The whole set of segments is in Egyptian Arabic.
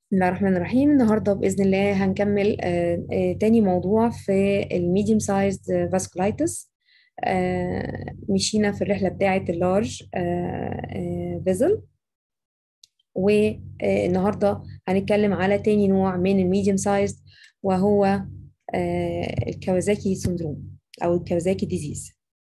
بسم الله الرحمن الرحيم النهارده بإذن الله هنكمل آه، آه، تاني موضوع في الميديوم سايزد فاسكولايتس مشينا في الرحلة بتاعة اللارج فيزل والنهارده هنتكلم على تاني نوع من الميديوم سايزد وهو آه، الكawasaki سندروم أو الكawasaki ديزيز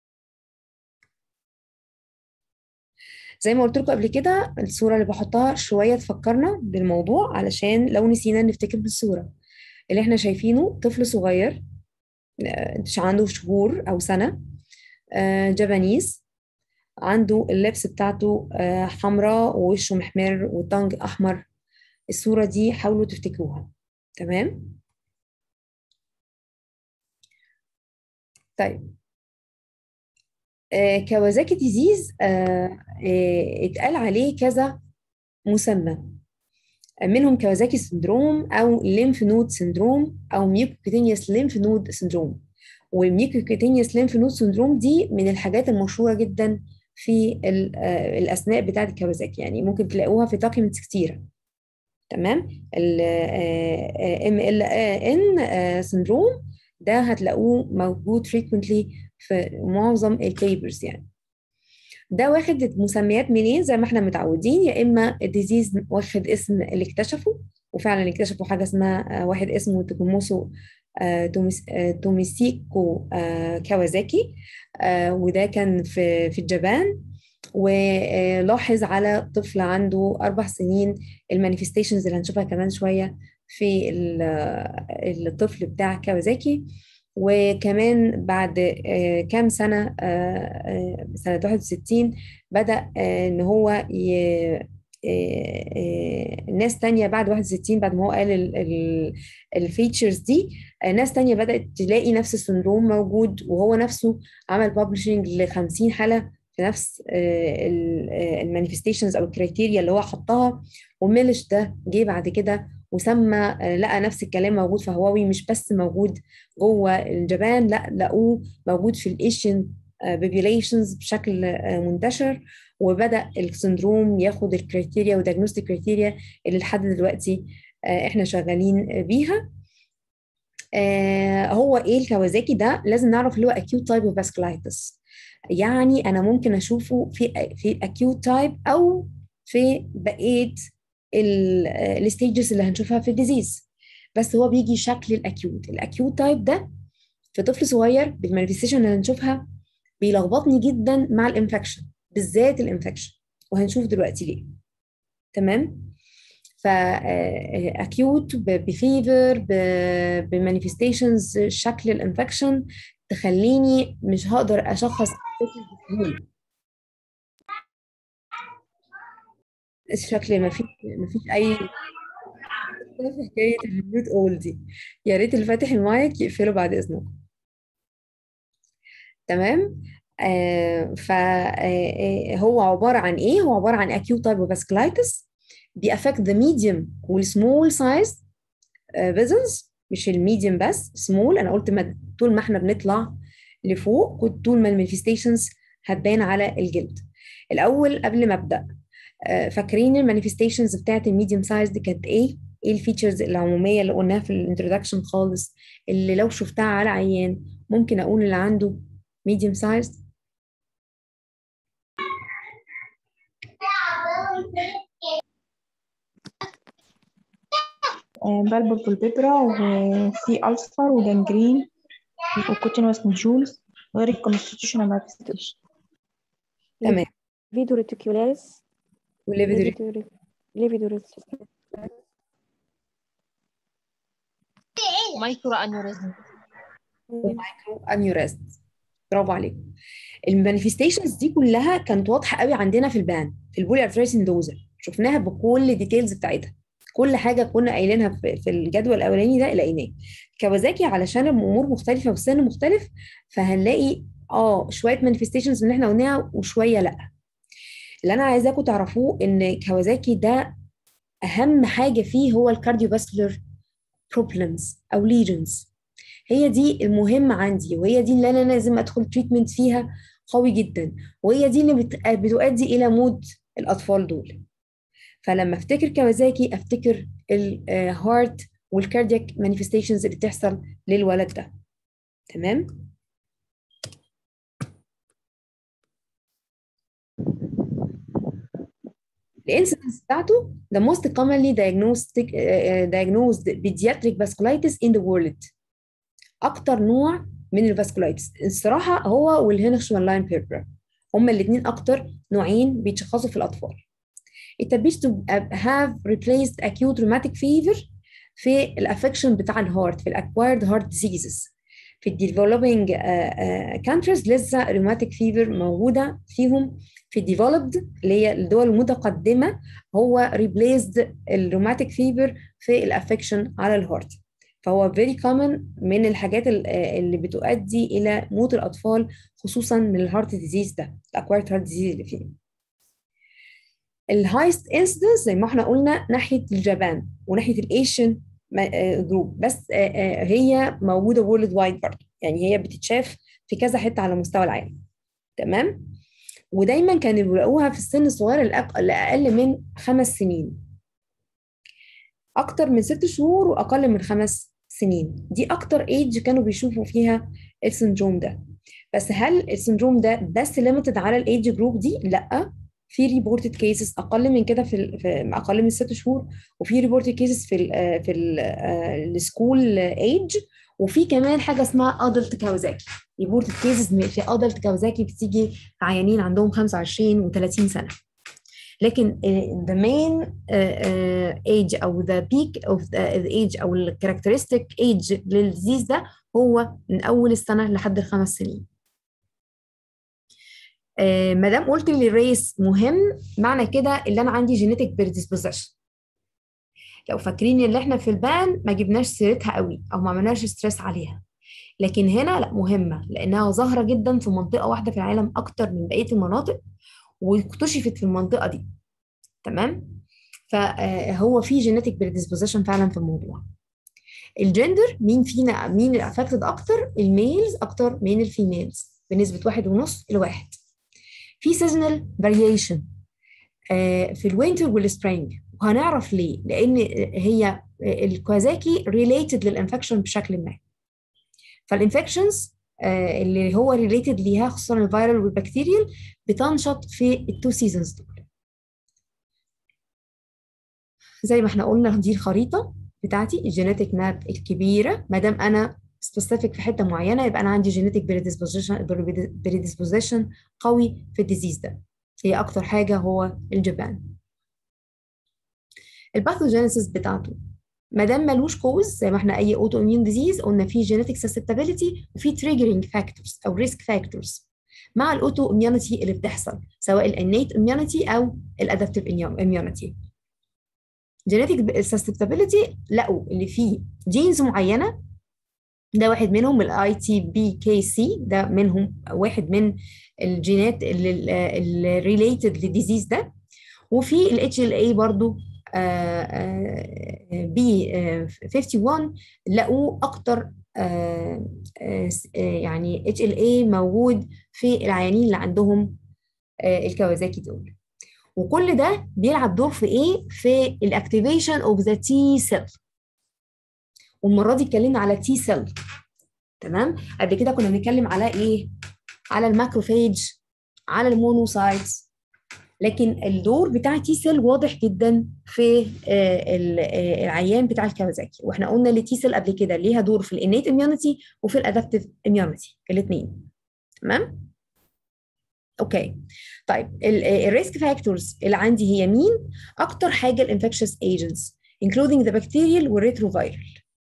زي ما قلت لكم قبل كده الصورة اللي بحطها شوية تفكرنا بالموضوع علشان لو نسينا نفتكر بالصورة اللي احنا شايفينه طفل صغير آه، مش عنده شهور أو سنة آه، جابانيز عنده اللبس بتاعته آه، حمراء ووشه محمر والطنج أحمر الصورة دي حاولوا تفتكروها تمام طيب آه، كوازاكي ديزيز آه، آه، اتقال عليه كذا مسمى منهم كوازاكي سندروم او ليمف نود سندروم او ميوكوكيتينيوس ليمف نود سندروم والميوكوكيتينيوس ليمف نود سندروم دي من الحاجات المشهوره جدا في ال- آه، الاسماء بتاعه الكوازاكي يعني ممكن تلاقوها في دوكيومنتس كتيره تمام ال ام ال ان سندروم ده هتلاقوه موجود frequently في معظم البيبرز يعني ده واخد مسميات منين زي ما احنا متعودين يا اما الديزيز واخد اسم اللي اكتشفه وفعلا اكتشفوا حاجه اسمها آه، واحد اسمه تاكوموسو آه، توميس- آه، توميسيكو آه، كawasaki آه، وده كان في في اليابان ولاحظ على طفل عنده أربع سنين المانيفستيشنز اللي هنشوفها كمان شوية في ال- الطفل بتاع كawasaki وكمان بعد آه، كام سنة آه، آه، سنة 61 بدأ آه، إن هو ي- آه، آه، ناس تانية بعد 61 بعد ما هو قال الفيتشرز دي آه، ناس تانية بدأت تلاقي نفس السندروم موجود وهو نفسه عمل بابلشنج ل 50 حالة في نفس المانيفستيشنز او الكريتيريا اللي هو حطها وميلش ده جه بعد كده وسمى آه، لقى نفس الكلام موجود في هواوي مش بس موجود جوه اليابان لا لقوه موجود في الايشن بوبيوليشنز بشكل آه، منتشر وبدأ السندروم ياخد الكريتيريا وديagnostic كريتيريا اللي لحد دلوقتي آه، احنا شغالين بيها آه، هو ايه الكوازاكي ده لازم نعرف اللي هو acute type of vasculitis يعني انا ممكن اشوفه في في acute type او في بقيه الستيجز اللي هنشوفها في الديزيز بس هو بيجي شكل الاكيوت الاكيوت تايب ده في طفل صغير بالمانيفستيشن اللي هنشوفها بيلخبطني جدا مع الانفكشن بالذات الانفكشن وهنشوف دلوقتي ليه تمام فاكيوت بفيفر بمانيفستيشنز شكل الانفكشن تخليني مش هقدر اشخص بسهوله الشكل ما فيش ما فيش اي في حكايه الميوت اول دي يا ريت اللي فاتح المايك يقفله بعد اذنكم تمام آه فهو عباره عن ايه هو عباره عن acute type of vasculitis بيأفكت the medium والسمول سايز فيزلز مش الميديوم بس سمول انا قلت ما طول ما احنا بنطلع لفوق كنت طول ما المانيفستيشنز هتبان على الجلد الاول قبل ما ابدا آه، فاكرين المانيفستيشنز بتاعت الميديوم سايز دي كانت ايه ايه الفيتشرز العموميه اللي قلناها في الانترودكشن خالص اللي لو شفتها على عيان ممكن اقول اللي عنده ميديوم سايز بلبل بالببرة وفي ألسر وجانجرين وكوتينوس نجولز غير الكونستيتيوشنال مانيفستيشن تمام فيدو ريتيكولاريس وليفيدوري ليفيدوريس مايكرو انيوريزم ومايكرو انيوريزم برافو عليكم المانيفستيشنز دي كلها كانت واضحه قوي عندنا في البان في البولي ارثرايتس دوزر شفناها بكل الديتيلز بتاعتها كل حاجه كنا قايلينها في في الجدول الاولاني ده لقيناه كوازاكي علشان الامور مختلفه والسن مختلف فهنلاقي اه شويه مانيفستيشنز من اللي احنا قلناها وشويه لا اللي انا عايزاكم تعرفوه ان كوازاكي ده اهم حاجه فيه هو الكارديوفاسكولار بروبلمز او ليجنز هي دي المهم عندي وهي دي اللي انا لازم ادخل تريتمنت فيها قوي جدا وهي دي اللي بت- بتؤدي الى موت الاطفال دول فلما افتكر كوازاكي افتكر الهارت والكاردياك مانيفستيشنز اللي بتحصل للولد ده تمام الانسيدنس بتاعته the most commonly diagnostic uh, diagnosed pediatric vasculitis in the world اكتر نوع من الفاسكولايتس الصراحه هو والهينشمان لاين بيربرا هما الاثنين اكتر نوعين بيتشخصوا في الاطفال it appears to have replaced acute rheumatic fever في الافكشن بتاع الهارت في الاكوايرد هارت ديزيزز في الديفلوبينج كانتريز لسه rheumatic fever موجوده فيهم في الديفلوبد اللي هي الدول المتقدمه هو ريبليسد الروماتيك فيبر في الافكشن على الهارت فهو very common من الحاجات اللي بتؤدي الى موت الاطفال خصوصا من الهارت ديزيز ده الاكوايرد هارت ديزيز اللي فيه الهايست انسيدنس زي ما احنا قلنا ناحيه اليابان وناحيه الايشن جروب بس هي موجوده وورلد وايد برضه يعني هي بتتشاف في كذا حته على مستوى العالم تمام ودايما كانوا بيلاقوها في السن الصغير الاقل من خمس سنين اكتر من ست شهور واقل من خمس سنين دي اكتر ايج كانوا بيشوفوا فيها السندروم ده بس هل السندروم ده بس ليميتد على الايج جروب دي لا في ريبورتد كيسز اقل من كده في, في اقل من ست شهور وفي ريبورتد كيسز في ال في السكول ايج وفي كمان حاجه اسمها ادلت كاوزاكي ريبورتد كيسز في ادلت كاوزاكي بتيجي في عيانين عندهم 25 و30 سنه لكن the main age او the peak of the age او ال characteristic age للديزيز ده هو من اول السنه لحد الخمس سنين ما دام قلت لي الريس مهم معنى كده اللي انا عندي جينيتك بريدisposition لو فاكرين اللي احنا في البان ما جبناش سيرتها قوي او ما عملناش ستريس عليها لكن هنا لا مهمه لانها ظاهره جدا في منطقه واحده في العالم اكتر من بقيه المناطق واكتشفت في المنطقه دي تمام فهو في جينيتك بريدisposition فعلا في الموضوع الجندر مين فينا مين الافكتد اكتر الميلز اكتر من الفيميلز بنسبه واحد ونص لواحد في سيزونال فاريشن في الوينتر والسبرينج وهنعرف ليه لان هي الكوازاكي ريليتد للانفكشن بشكل ما فالانفكشنز اللي هو ريليتد ليها خصوصا الفيرال والبكتيريال بتنشط في التو سيزونز دول زي ما احنا قلنا دي الخريطه بتاعتي الجينيتك ماب الكبيره ما دام انا سبيسيفيك في حته معينه يبقى انا عندي جينيتك بريدisposition بريدisposition قوي في الديزيز ده هي اكتر حاجه هو الجبان الباثوجينيسيس بتاعته ما دام ملوش كوز زي ما احنا اي اوتو اميون ديزيز قلنا في جينيتك سسبتابيلتي وفي تريجرنج فاكتورز او ريسك فاكتورز مع الاوتو اميونيتي اللي بتحصل سواء الانيت اميونيتي او الادابتيف اميونيتي جينيتك سسبتابيلتي لقوا اللي فيه جينز معينه ده واحد منهم الاي تي بي كي سي ده منهم واحد من الجينات اللي ريليتد للديزيز ده وفي الاتش ال اي برضو بي 51 لقوه اكتر يعني اتش ال اي موجود في العيانين اللي عندهم الكوازاكي دول وكل ده بيلعب دور في ايه في الاكتيفيشن اوف ذا تي سيل والمره دي اتكلمنا على تي سيل تمام قبل كده كنا بنتكلم على ايه على الماكروفيج على المونوسايتس لكن الدور بتاع تي سيل واضح جدا في العيان بتاع الكوازاكي واحنا قلنا التي سيل قبل كده ليها دور في الانيت اميونيتي وفي الادابتيف اميونيتي الاثنين تمام اوكي طيب الريسك فاكتورز اللي عندي هي مين اكتر حاجه الانفكشس ايجنتس including the bacterial والريتروفيرال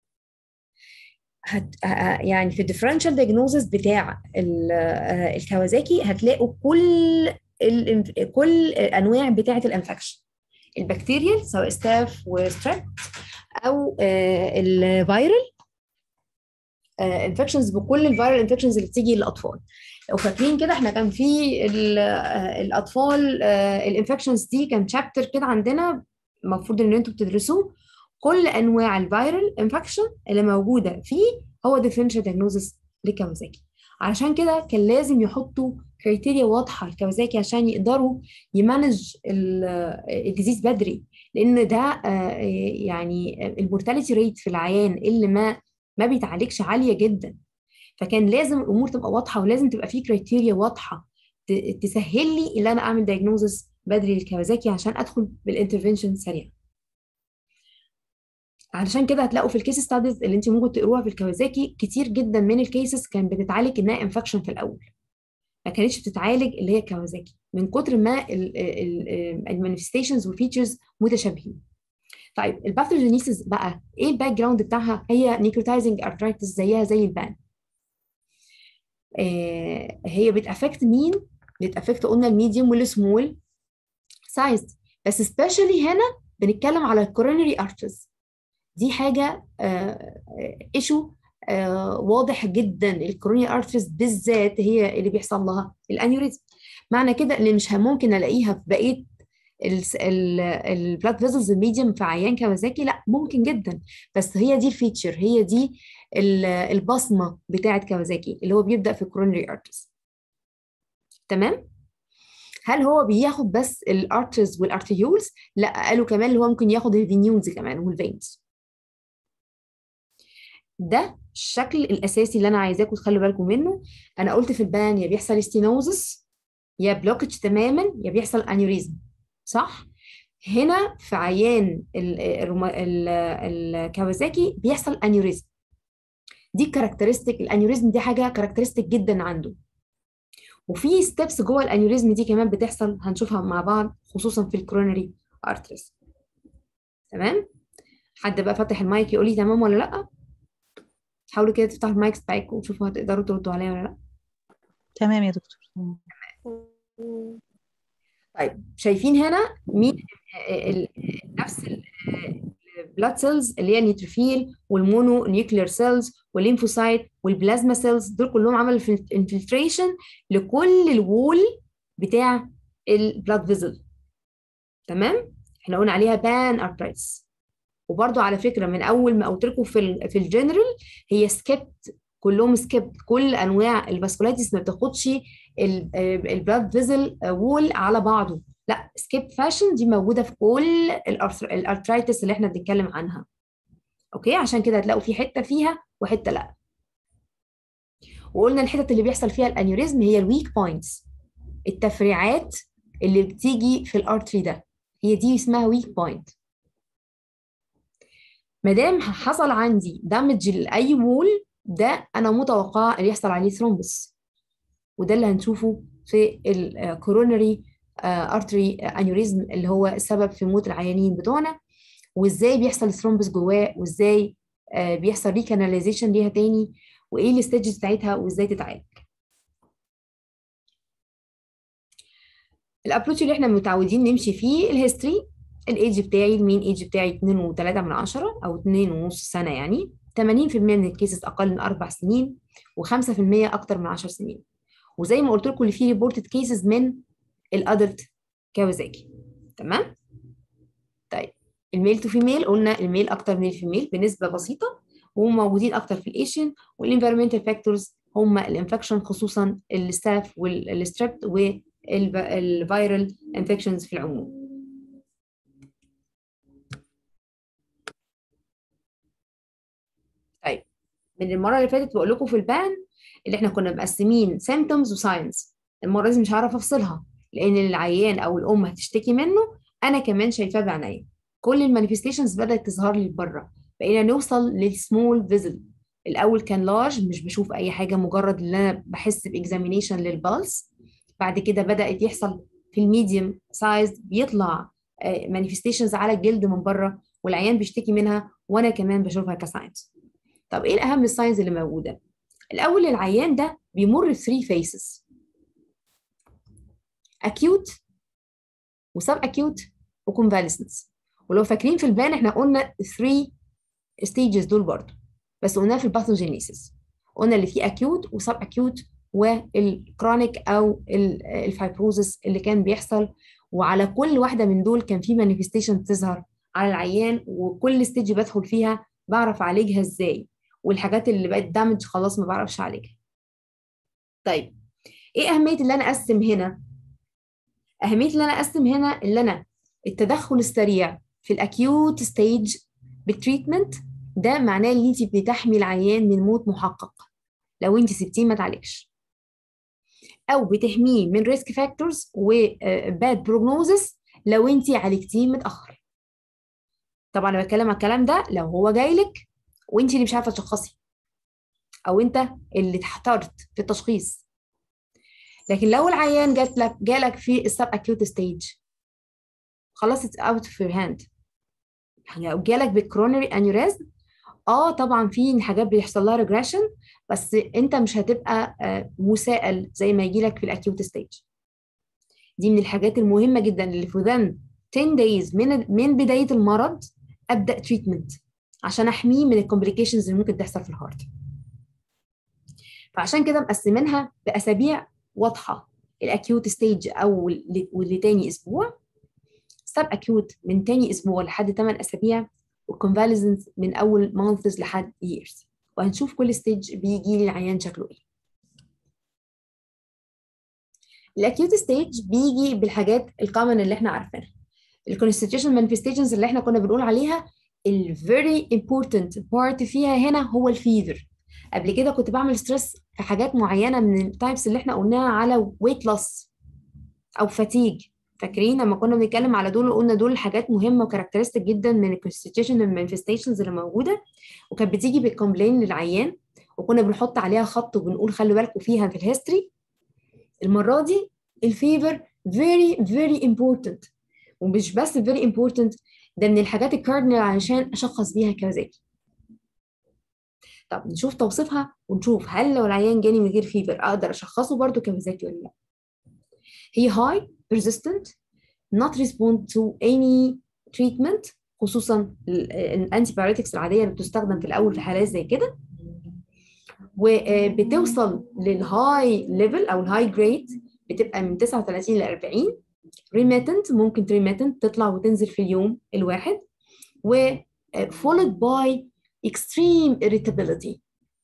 هت يعني في الديفرنشال دياجنوزس بتاع الكوازاكي هتلاقوا كل ال كل الانواع بتاعه الانفكشن البكتيريال سواء ستاف وستريب او الفيرال انفكشنز بكل الفيرال انفكشنز اللي بتيجي للاطفال لو فاكرين كده احنا كان في الاطفال الانفكشنز دي كان شابتر كده عندنا المفروض ان انتوا بتدرسوه كل انواع الفيرال انفكشن اللي موجوده فيه هو ديفرنشال دياجنوزس لكوازاكي علشان كده كان لازم يحطوا كريتيريا واضحه لكوازاكي عشان يقدروا يمانج الديزيز بدري لان ده آه، يعني المورتاليتي ريت في العيان اللي ما ما بيتعالجش عاليه جدا فكان لازم الامور تبقى واضحه ولازم تبقى في كريتيريا واضحه ت- تسهل لي ان انا اعمل دايجنوزس بدري للكوازاكي عشان ادخل بالانترفنشن سريع علشان كده هتلاقوا في الكيس ستاديز اللي انت ممكن تقروها في الكوازاكي كتير جدا من الكيسز كان بتتعالج انها انفكشن في الاول ما كانتش بتتعالج اللي هي كوازاكي من كتر ما المانيفستيشنز والفيتشرز متشابهين طيب الباثوجينيسيس بقى ايه الباك جراوند بتاعها هي نيكروتايزنج ارثرايتس زيها زي البان آه هي بتافكت مين بتافكت قلنا الميديوم والسمول سايز بس سبيشالي هنا بنتكلم على الكورونري ارترز دي حاجه ايشو واضح جدا الكورونري ارترز بالذات هي اللي بيحصل لها الانيوريزم معنى كده ان مش ممكن الاقيها في بقيه البلاد فيزلز الميديوم في عيان كوازاكي لا ممكن جدا بس هي دي الفيتشر هي دي ال- البصمه بتاعه كوازاكي اللي هو بيبدا في الكورونري ارترز تمام هل هو بياخد بس الارترز والارتيولز لا قالوا كمان اللي هو ممكن ياخد الفينيونز كمان والفينز ده الشكل الاساسي اللي انا عايزاكم تخلوا بالكم منه انا قلت في البان يا بيحصل ستينوزس يا بلوكج تماما يا بيحصل انيوريزم صح هنا في عيان ال- الروما- ال- الكawasaki بيحصل انيوريزم دي كاركترستيك الانيوريزم دي حاجه كاركترستيك جدا عنده وفي ستيبس جوه الانيوريزم دي كمان بتحصل هنشوفها مع بعض خصوصا في الكرونري ارتريز تمام حد بقى فاتح المايك يقول لي تمام ولا لا حاولوا كده تفتحوا المايك بتاعكم وشوفوا هتقدروا تردوا عليا ولا لا تمام يا دكتور طيب شايفين هنا مين ال- ال- نفس البلاد سيلز اللي هي النيوتروفيل والمونو نيوكلير سيلز والليمفوسايت والبلازما سيلز دول كلهم عملوا انفلتريشن لكل الوول بتاع البلاد فيزل تمام احنا قلنا عليها بان ارترايتس وبرضو على فكره من اول ما قلت لكم في ال في الجنرال هي سكيبت كلهم سكيبت كل انواع الفاسكولايتس ما بتاخدش البلاد فيزل وول على بعضه لا سكيب فاشن دي موجوده في كل الأرثر- الارترايتس اللي احنا بنتكلم عنها اوكي عشان كده هتلاقوا في حته فيها وحته لا وقلنا الحتت اللي بيحصل فيها الانيوريزم هي الويك بوينتس التفريعات اللي بتيجي في الارتري ده هي دي اسمها ويك بوينت ما دام حصل عندي دامج لاي وول ده انا متوقعه ان يحصل عليه ثرومبس وده اللي هنشوفه في الكورونري ارتري انيوريزم اللي هو السبب في موت العيانين بتوعنا وازاي بيحصل ثرومبس جواه وازاي آه، بيحصل ريكاناليزيشن ليها تاني وايه الستيجز بتاعتها وازاي تتعالج الابروتش اللي احنا متعودين نمشي فيه الهيستوري الايدج بتاعي المين ايدج بتاعي 2 و3 من عشرة او 2 ونص سنه يعني 80% من الكيسز اقل من اربع سنين و5% اكتر من 10 سنين وزي ما قلت لكم اللي فيه ريبورتد كيسز من الادلت كاوازاكي تمام طيب الميل تو فيميل قلنا الميل اكتر من الفيميل بنسبه بسيطه وموجودين اكتر في الايشن والانفيرمنتال فاكتورز هم الانفكشن خصوصا الستاف والستريبت والفيرال انفكشنز في العموم طيب من المره اللي فاتت بقول لكم في البان اللي احنا كنا مقسمين symptoms وساينز المره دي مش هعرف افصلها لان العيان او الام هتشتكي منه انا كمان شايفاه بعينيا كل المانيفستيشنز بدات تظهر لي بره بقينا نوصل للسمول فيزل الاول كان لارج مش بشوف اي حاجه مجرد ان انا بحس باكزامينيشن للبلس بعد كده بدات يحصل في الميديوم سايز بيطلع مانيفستيشنز على الجلد من بره والعيان بيشتكي منها وانا كمان بشوفها كساينز طب ايه الاهم الساينز اللي موجوده الاول العيان ده بيمر ب 3 فيسز acute وسب acute وكونفاليسنس ولو فاكرين في البان احنا قلنا 3 ستيجز دول برضه بس قلناها في الباثوجينيسيس قلنا اللي فيه acute وسب acute والكرونيك او الفايبروزس اللي كان بيحصل وعلى كل واحده من دول كان في مانيفستيشن تظهر على العيان وكل ستيج بدخل فيها بعرف اعالجها ازاي والحاجات اللي بقت دامج خلاص ما بعرفش اعالجها طيب ايه اهميه اللي انا اقسم هنا اهميه اللي انا اقسم هنا اللي انا التدخل السريع في الاكيوت ستيج بالتريتمنت ده معناه ان انت بتحمي العيان من موت محقق لو انت سبتيه ما تعالجش او بتحميه من ريسك فاكتورز وباد بروجنوزس لو انت عالجتيه متاخر طبعا انا بتكلم على الكلام ده لو هو جاي لك وانت اللي مش عارفه تشخصي او انت اللي احترت في التشخيص لكن لو العيان جات لك جالك في السب اكيوت ستيج خلاص اتس اوت اوف يور هاند يعني جالك بالكرونري انيوريزم اه طبعا في حاجات بيحصل لها ريجريشن بس انت مش هتبقى آه، مسائل زي ما يجي لك في الاكيوت ستيج دي من الحاجات المهمه جدا اللي في within 10 days من من بدايه المرض ابدا تريتمنت عشان احميه من الكومبليكيشنز اللي ممكن تحصل في الهارت فعشان كده مقسمينها باسابيع واضحه الاكيوت ستيج اول واللي تاني اسبوع سب اكيوت من تاني اسبوع لحد 8 اسابيع والكونفاليزنس من اول مانثز لحد years وهنشوف كل ستيج بيجي لي العيان شكله ايه الاكيوت ستيج بيجي بالحاجات الكومن اللي احنا عارفينها الكونستيتيوشن مانيفستيشنز اللي احنا كنا بنقول عليها ال very important part فيها هنا هو الفيفر قبل كده كنت بعمل ستريس في حاجات معينه من التايبس اللي احنا قلناها على ويت لوس او فاتيج فاكرين لما كنا بنتكلم على دول قلنا دول حاجات مهمه وكاركترستيك جدا من الكونستيتيوشن مانيفستيشنز اللي موجوده وكانت بتيجي بالكومبلين للعيان وكنا بنحط عليها خط وبنقول خلوا بالكم فيها في الهيستوري المره دي الفيفر very very important ومش بس very important ده من الحاجات الكاردينال علشان اشخص بيها كوزاكي طب نشوف توصيفها ونشوف هل لو العيان جاني من غير فيفر اقدر اشخصه برضو كوزاكي ولا لا هي high persistent not respond to any treatment خصوصا الانتي بايوتكس العاديه اللي بتستخدم في الاول في حالات زي كده وبتوصل للهاي ليفل او الهاي جريد بتبقى من 39 ل 40 ريميتنت ممكن ريميتنت تطلع وتنزل في اليوم الواحد و followed by extreme irritability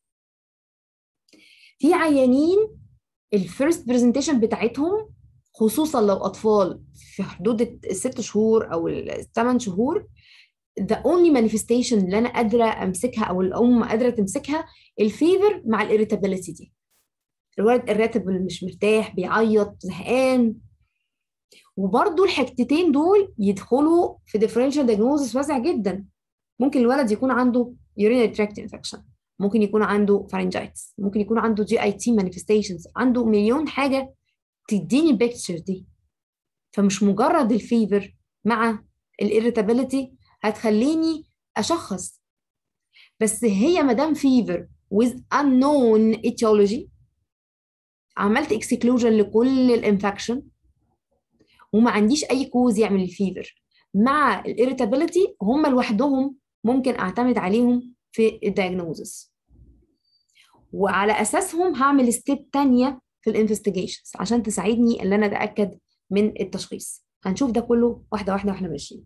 في عيانين الفيرست برزنتيشن بتاعتهم خصوصا لو اطفال في حدود الست شهور او الثمان شهور the only manifestation اللي انا قادره امسكها او الام قادره تمسكها الفيفر مع الاريتابيليتي دي الولد irritable مش مرتاح بيعيط زهقان وبرضه الحتتين دول يدخلوا في differential diagnosis واسع جدا ممكن الولد يكون عنده urinary tract infection ممكن يكون عنده pharyngitis ممكن يكون عنده جي اي تي manifestations عنده مليون حاجه تديني البيكتشر دي فمش مجرد الفيفر مع الاريتابيليتي هتخليني اشخص بس هي مدام فيفر with unknown etiology عملت اكسكلوجن لكل الانفكشن وما عنديش اي كوز يعمل الفيفر مع الاريتابيليتي هم لوحدهم ممكن اعتمد عليهم في الدايجنوزس وعلى اساسهم هعمل ستيب تانية في الانفستيجيشنز عشان تساعدني ان انا اتاكد من التشخيص هنشوف ده كله واحده واحده واحنا ماشيين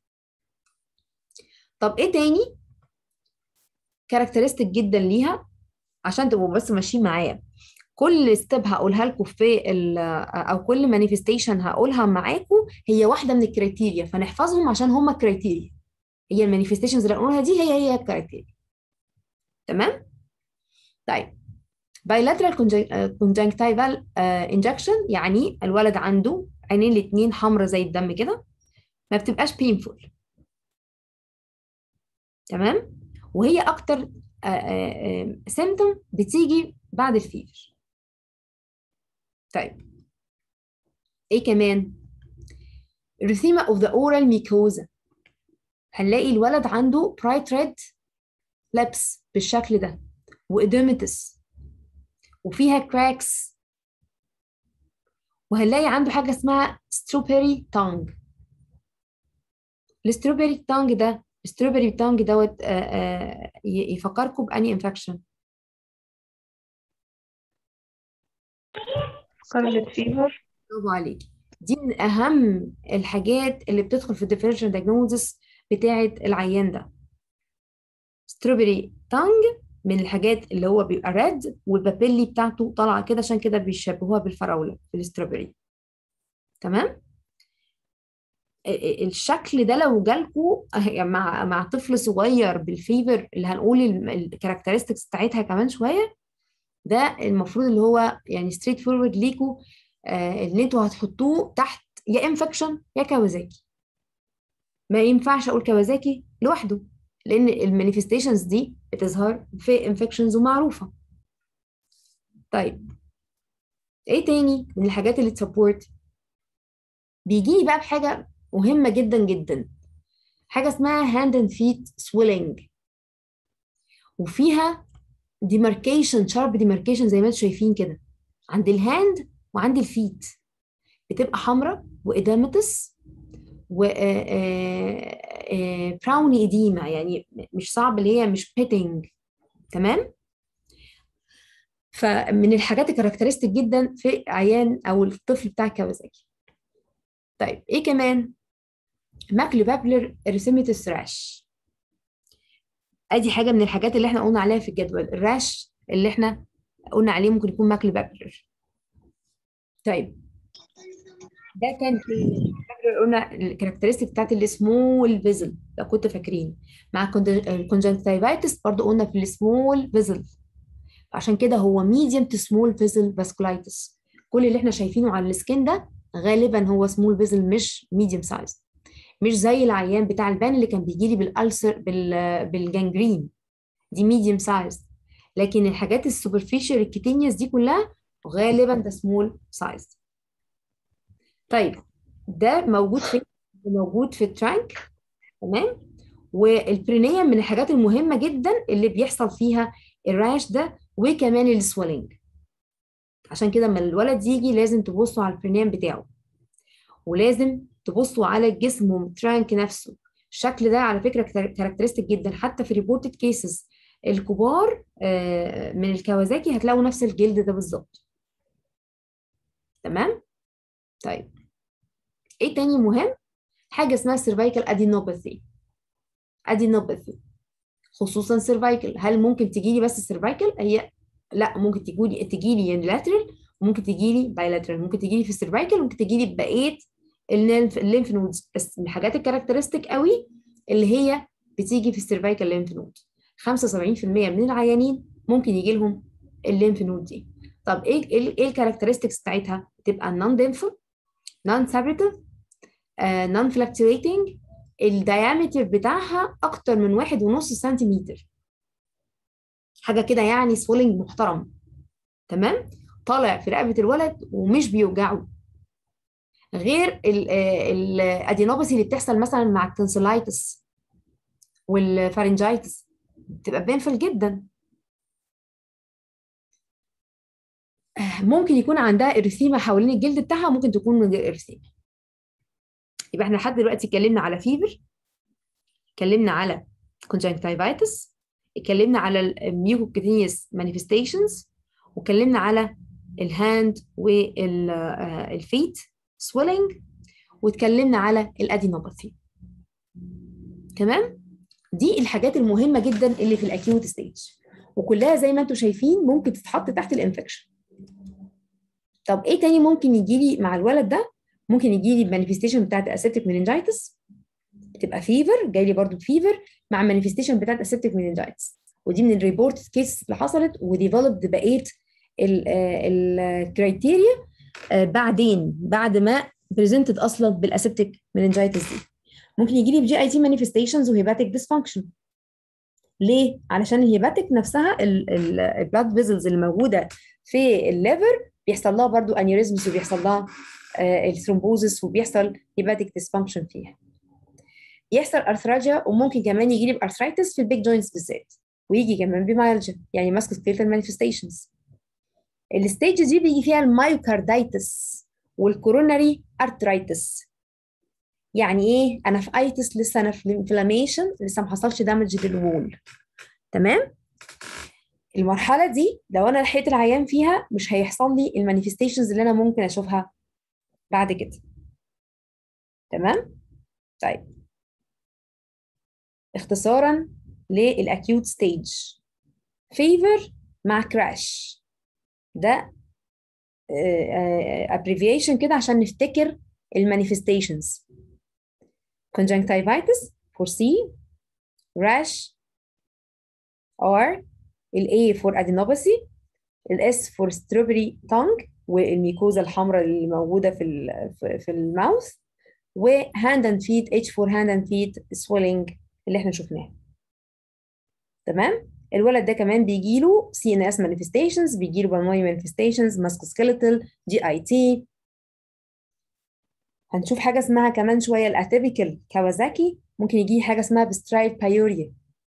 طب ايه تاني كاركترستيك جدا ليها عشان تبقوا بس ماشيين معايا كل ستيب هقولها لكم في او كل مانيفستيشن هقولها معاكم هي واحده من الكريتيريا فنحفظهم عشان هم كريتيريا هي المانيفستيشنز اللي هنقولها دي هي هي الكريتيريا تمام طيب bilateral conjunctival injection يعني الولد عنده عينين الاتنين حمرا زي الدم كده ما بتبقاش painful تمام وهي اكتر سيمتوم بتيجي بعد الفيفر طيب ايه كمان erythema of the oral mucosa هنلاقي الولد عنده bright red lips بالشكل ده وإديمتس وفيها كراكس وهنلاقي عنده حاجة اسمها strawberry tongue الستروبري تانج ده الستروبري تانج دوت يفكركم بأني انفكشن سكارلت فيفر برافو عليكي دي من أهم الحاجات اللي بتدخل في الديفرنشال diagnosis بتاعة العيان ده ستروبري تانج من الحاجات اللي هو بيبقى ريد والبابيلي بتاعته طالعه كده عشان كده بيشبهوها بالفراوله في الاستروبري تمام ال- ال- الشكل ده لو جالكوا يعني مع مع طفل صغير بالفيفر اللي هنقول الكاركترستكس بتاعتها كمان شويه ده المفروض اللي هو يعني ستريت فورورد ليكوا آه، ان انتوا هتحطوه تحت يا انفكشن يا كوازاكي ما ينفعش اقول كوازاكي لوحده لان المانيفستيشنز دي بتظهر في انفكشنز ومعروفه طيب ايه تاني من الحاجات اللي تسبورت بيجي بقى بحاجه مهمه جدا جدا حاجه اسمها هاند اند فيت سويلنج وفيها ديماركيشن شارب ديماركيشن زي ما انتم شايفين كده عند الهاند وعند الفيت بتبقى حمراء وإدامتس و براوني إديمة يعني مش صعب اللي هي مش بيتنج تمام فمن الحاجات الكاركترستيك جدا في عيان او الطفل بتاع كوازاكي طيب ايه كمان ماكلوبابلر اريثيماتوس راش ادي حاجه من الحاجات اللي احنا قلنا عليها في الجدول الراش اللي احنا قلنا عليه ممكن يكون ماكلوبابلر طيب ده كان في فاكر قلنا الكاركترستيك بتاعت السمول فيزل لو كنت فاكرين مع الكونجنكتيفايتس برضو قلنا في السمول فيزل عشان كده هو ميديوم تو سمول فيزل فاسكولايتس كل اللي احنا شايفينه على السكين ده غالبا هو سمول فيزل مش ميديوم سايز مش زي العيان بتاع البان اللي كان بيجي لي بالالسر بال بالجانجرين دي ميديوم سايز لكن الحاجات السوبرفيشال الكيتينيوس دي كلها غالبا ده سمول سايز طيب ده موجود فين موجود في الترانك تمام والبرينيا من الحاجات المهمه جدا اللي بيحصل فيها الراش ده وكمان السويلنج عشان كده لما الولد يجي لازم تبصوا على البرينيام بتاعه ولازم تبصوا على الجسم والترانك نفسه الشكل ده على فكره كاركترستيك جدا حتى في ريبورتد كيسز الكبار من الكوازاكي هتلاقوا نفس الجلد ده بالظبط تمام طيب ايه تاني مهم حاجه اسمها سيرفايكال ادينوباثي ادينوباثي خصوصا سيرفايكال هل ممكن تجي لي بس سيرفايكال هي لا ممكن تجي لي تجي لي يونيلاترال وممكن تجي لي بايلاترال ممكن تجي لي في السيرفايكال وممكن تجي لي ببقيه الليمف نودز بس من الحاجات الكاركترستيك قوي اللي هي بتيجي في السيرفايكال ليمف نود 75% من العيانين ممكن يجي لهم الليمف نود دي طب ايه ايه الكاركترستكس بتاعتها تبقى نون دينفل نون سابريتيف نون فلكتويتنج الديامتر بتاعها اكتر من واحد ونص سنتيمتر حاجه كده يعني سويلنج محترم تمام طالع في رقبه الولد ومش بيوجعه غير الادينوباثي اللي بتحصل مثلا مع التنسلايتس والفارنجايتس بتبقى بينفل جدا ممكن يكون عندها اريثيما حوالين الجلد بتاعها ممكن تكون من غير اريثيما يبقى احنا لحد دلوقتي اتكلمنا على فيفر اتكلمنا على conjunctivitis اتكلمنا على الميوكوكيتينيوس مانيفستيشنز واتكلمنا على الهاند والفيت swelling واتكلمنا على الادينوباثي تمام دي الحاجات المهمه جدا اللي في الاكيوت ستيج وكلها زي ما انتم شايفين ممكن تتحط تحت الانفكشن طب ايه تاني ممكن يجي لي مع الولد ده ممكن يجي لي مانيفستيشن بتاعت اسيبتيك مينينجايتس بتبقى فيفر جاي لي برضو فيفر مع مانيفستيشن بتاعت اسيبتيك مينينجايتس ودي من الريبورت كيس اللي حصلت وديفلوبد بقيه الكرايتيريا بعدين بعد ما بريزنتد اصلا بالاسيبتيك مينينجايتس دي ممكن يجي لي بجي اي تي مانيفستيشنز وهيباتيك ديسفانكشن ليه؟ علشان الهيباتيك نفسها البلاد فيزلز اللي موجوده في الليفر بيحصل لها برضو انيوريزمز وبيحصل لها الثرومبوزس وبيحصل هيباتيك ديسفانكشن فيها يحصل ارثراجيا وممكن كمان يجي لي بارثرايتس في البيج جوينتس بالذات ويجي كمان بمايلجيا يعني ماسكوسكيلتال مانيفستيشنز الستيج دي بيجي فيها المايوكاردايتس والكوروناري ارترايتس يعني ايه انا في ايتس لسه انا في انفلاميشن لسه ما حصلش دامج للوول تمام المرحله دي لو انا لحقت العيان فيها مش هيحصل لي المانيفستيشنز اللي انا ممكن اشوفها بعد كده تمام طيب اختصارا للاكيوت ستيج fever مع crash ده abbreviation كده عشان نفتكر المانيفستيشنز conjunctivitis for C rash R ال A for adenopathy ال S for strawberry tongue والميكوزا الحمراء اللي موجودة في ال في, في الماوث و hand and feet H for hand and feet swelling اللي احنا شفناه تمام الولد ده كمان بيجي له سي ان اس manifestations بيجي له pulmonary manifestations musculoskeletal جي اي تي هنشوف حاجه اسمها كمان شويه الاتيبيكال كawasaki ممكن يجي حاجه اسمها بسترايد بايوريا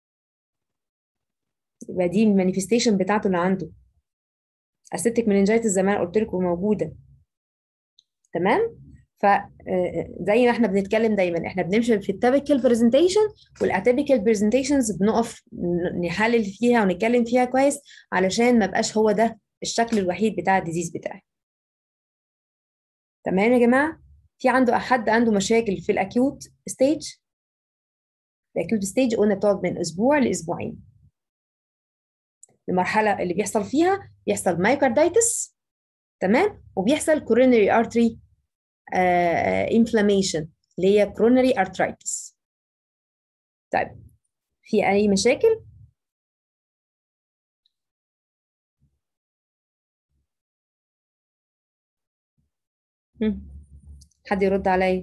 يبقى دي المانيفستيشن بتاعته اللي عنده اسيتيك مننجايتس زي ما انا قلت لكم موجوده تمام فزي ما احنا بنتكلم دايما احنا بنمشي في التابيكال برزنتيشن والاتيبيكال برزنتيشنز بنقف نحلل فيها ونتكلم فيها كويس علشان ما بقاش هو ده الشكل الوحيد بتاع الديزيز بتاعي تمام يا جماعه في عنده حد عنده مشاكل في الاكيوت ستيج الاكيوت ستيج قلنا بتقعد من اسبوع لاسبوعين المرحله اللي بيحصل فيها بيحصل مايوكاردايتس تمام وبيحصل كورونري ارتري انفلاميشن اللي هي كورونري ارترايتس طيب في اي مشاكل مم. حد يرد عليا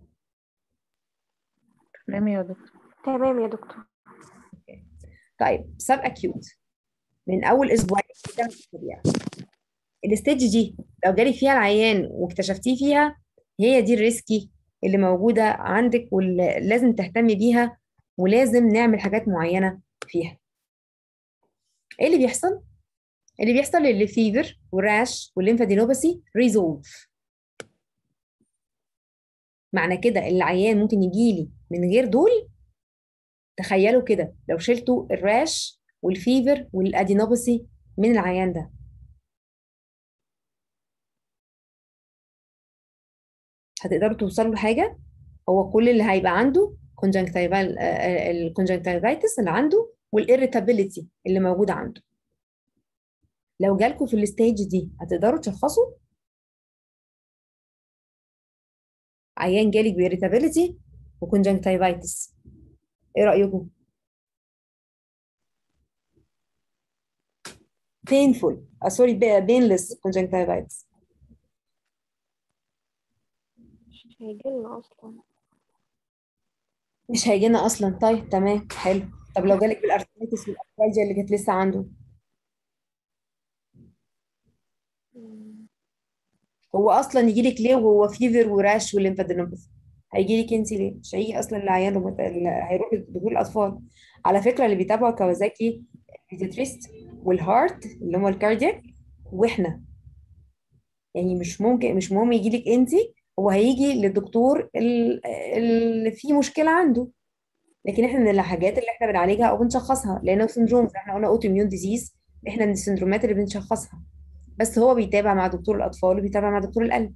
تمام يا دكتور تمام يا دكتور طيب سب اكيوت من اول اسبوعين لثلاث اسابيع الستيج دي لو جالي فيها العيان واكتشفتيه فيها هي دي الريسكي اللي موجوده عندك واللي لازم تهتمي بيها ولازم نعمل حاجات معينه فيها ايه اللي بيحصل اللي بيحصل اللي فيفر وراش والليمفادينوباثي ريزولف معنى كده العيان ممكن يجيلي من غير دول تخيلوا كده لو شلتوا الراش والفيفر والادينوباثي من العيان ده هتقدروا توصلوا لحاجه هو كل اللي هيبقى عنده conjunctival الكونجنكتيفايتس اللي عنده والirritability اللي موجوده عنده لو جالكوا في الستيج دي هتقدروا تشخصوا عيان جالك بإيريتابيليتي وكونجنكتيفايتس ايه رأيكم؟ painful uh, sorry painless conjunctivitis مش هيجيلنا اصلا مش هيجينا اصلا طيب تمام حلو طب لو جالك بالارثرايتس والارثرايجيا اللي كانت لسه عنده مم. هو اصلا يجي لك ليه وهو فيفر وراش والليمفادينوباثي هيجي لك انت ليه مش هيجي اصلا العيان رومات- اللي هيروح لدكتور الاطفال على فكره اللي بيتابعوا كوازاكي البيدياتريست والهارت اللي هم الكاردياك واحنا يعني مش ممكن مش مهم يجي لك انت هو هيجي للدكتور ال- اللي فيه مشكله عنده لكن احنا من الحاجات اللي احنا بنعالجها او بنشخصها لانه سندروم زي ما احنا قلنا اوتو اميون ديزيز احنا من السندرومات اللي بنشخصها بس هو بيتابع مع دكتور الاطفال وبيتابع مع دكتور القلب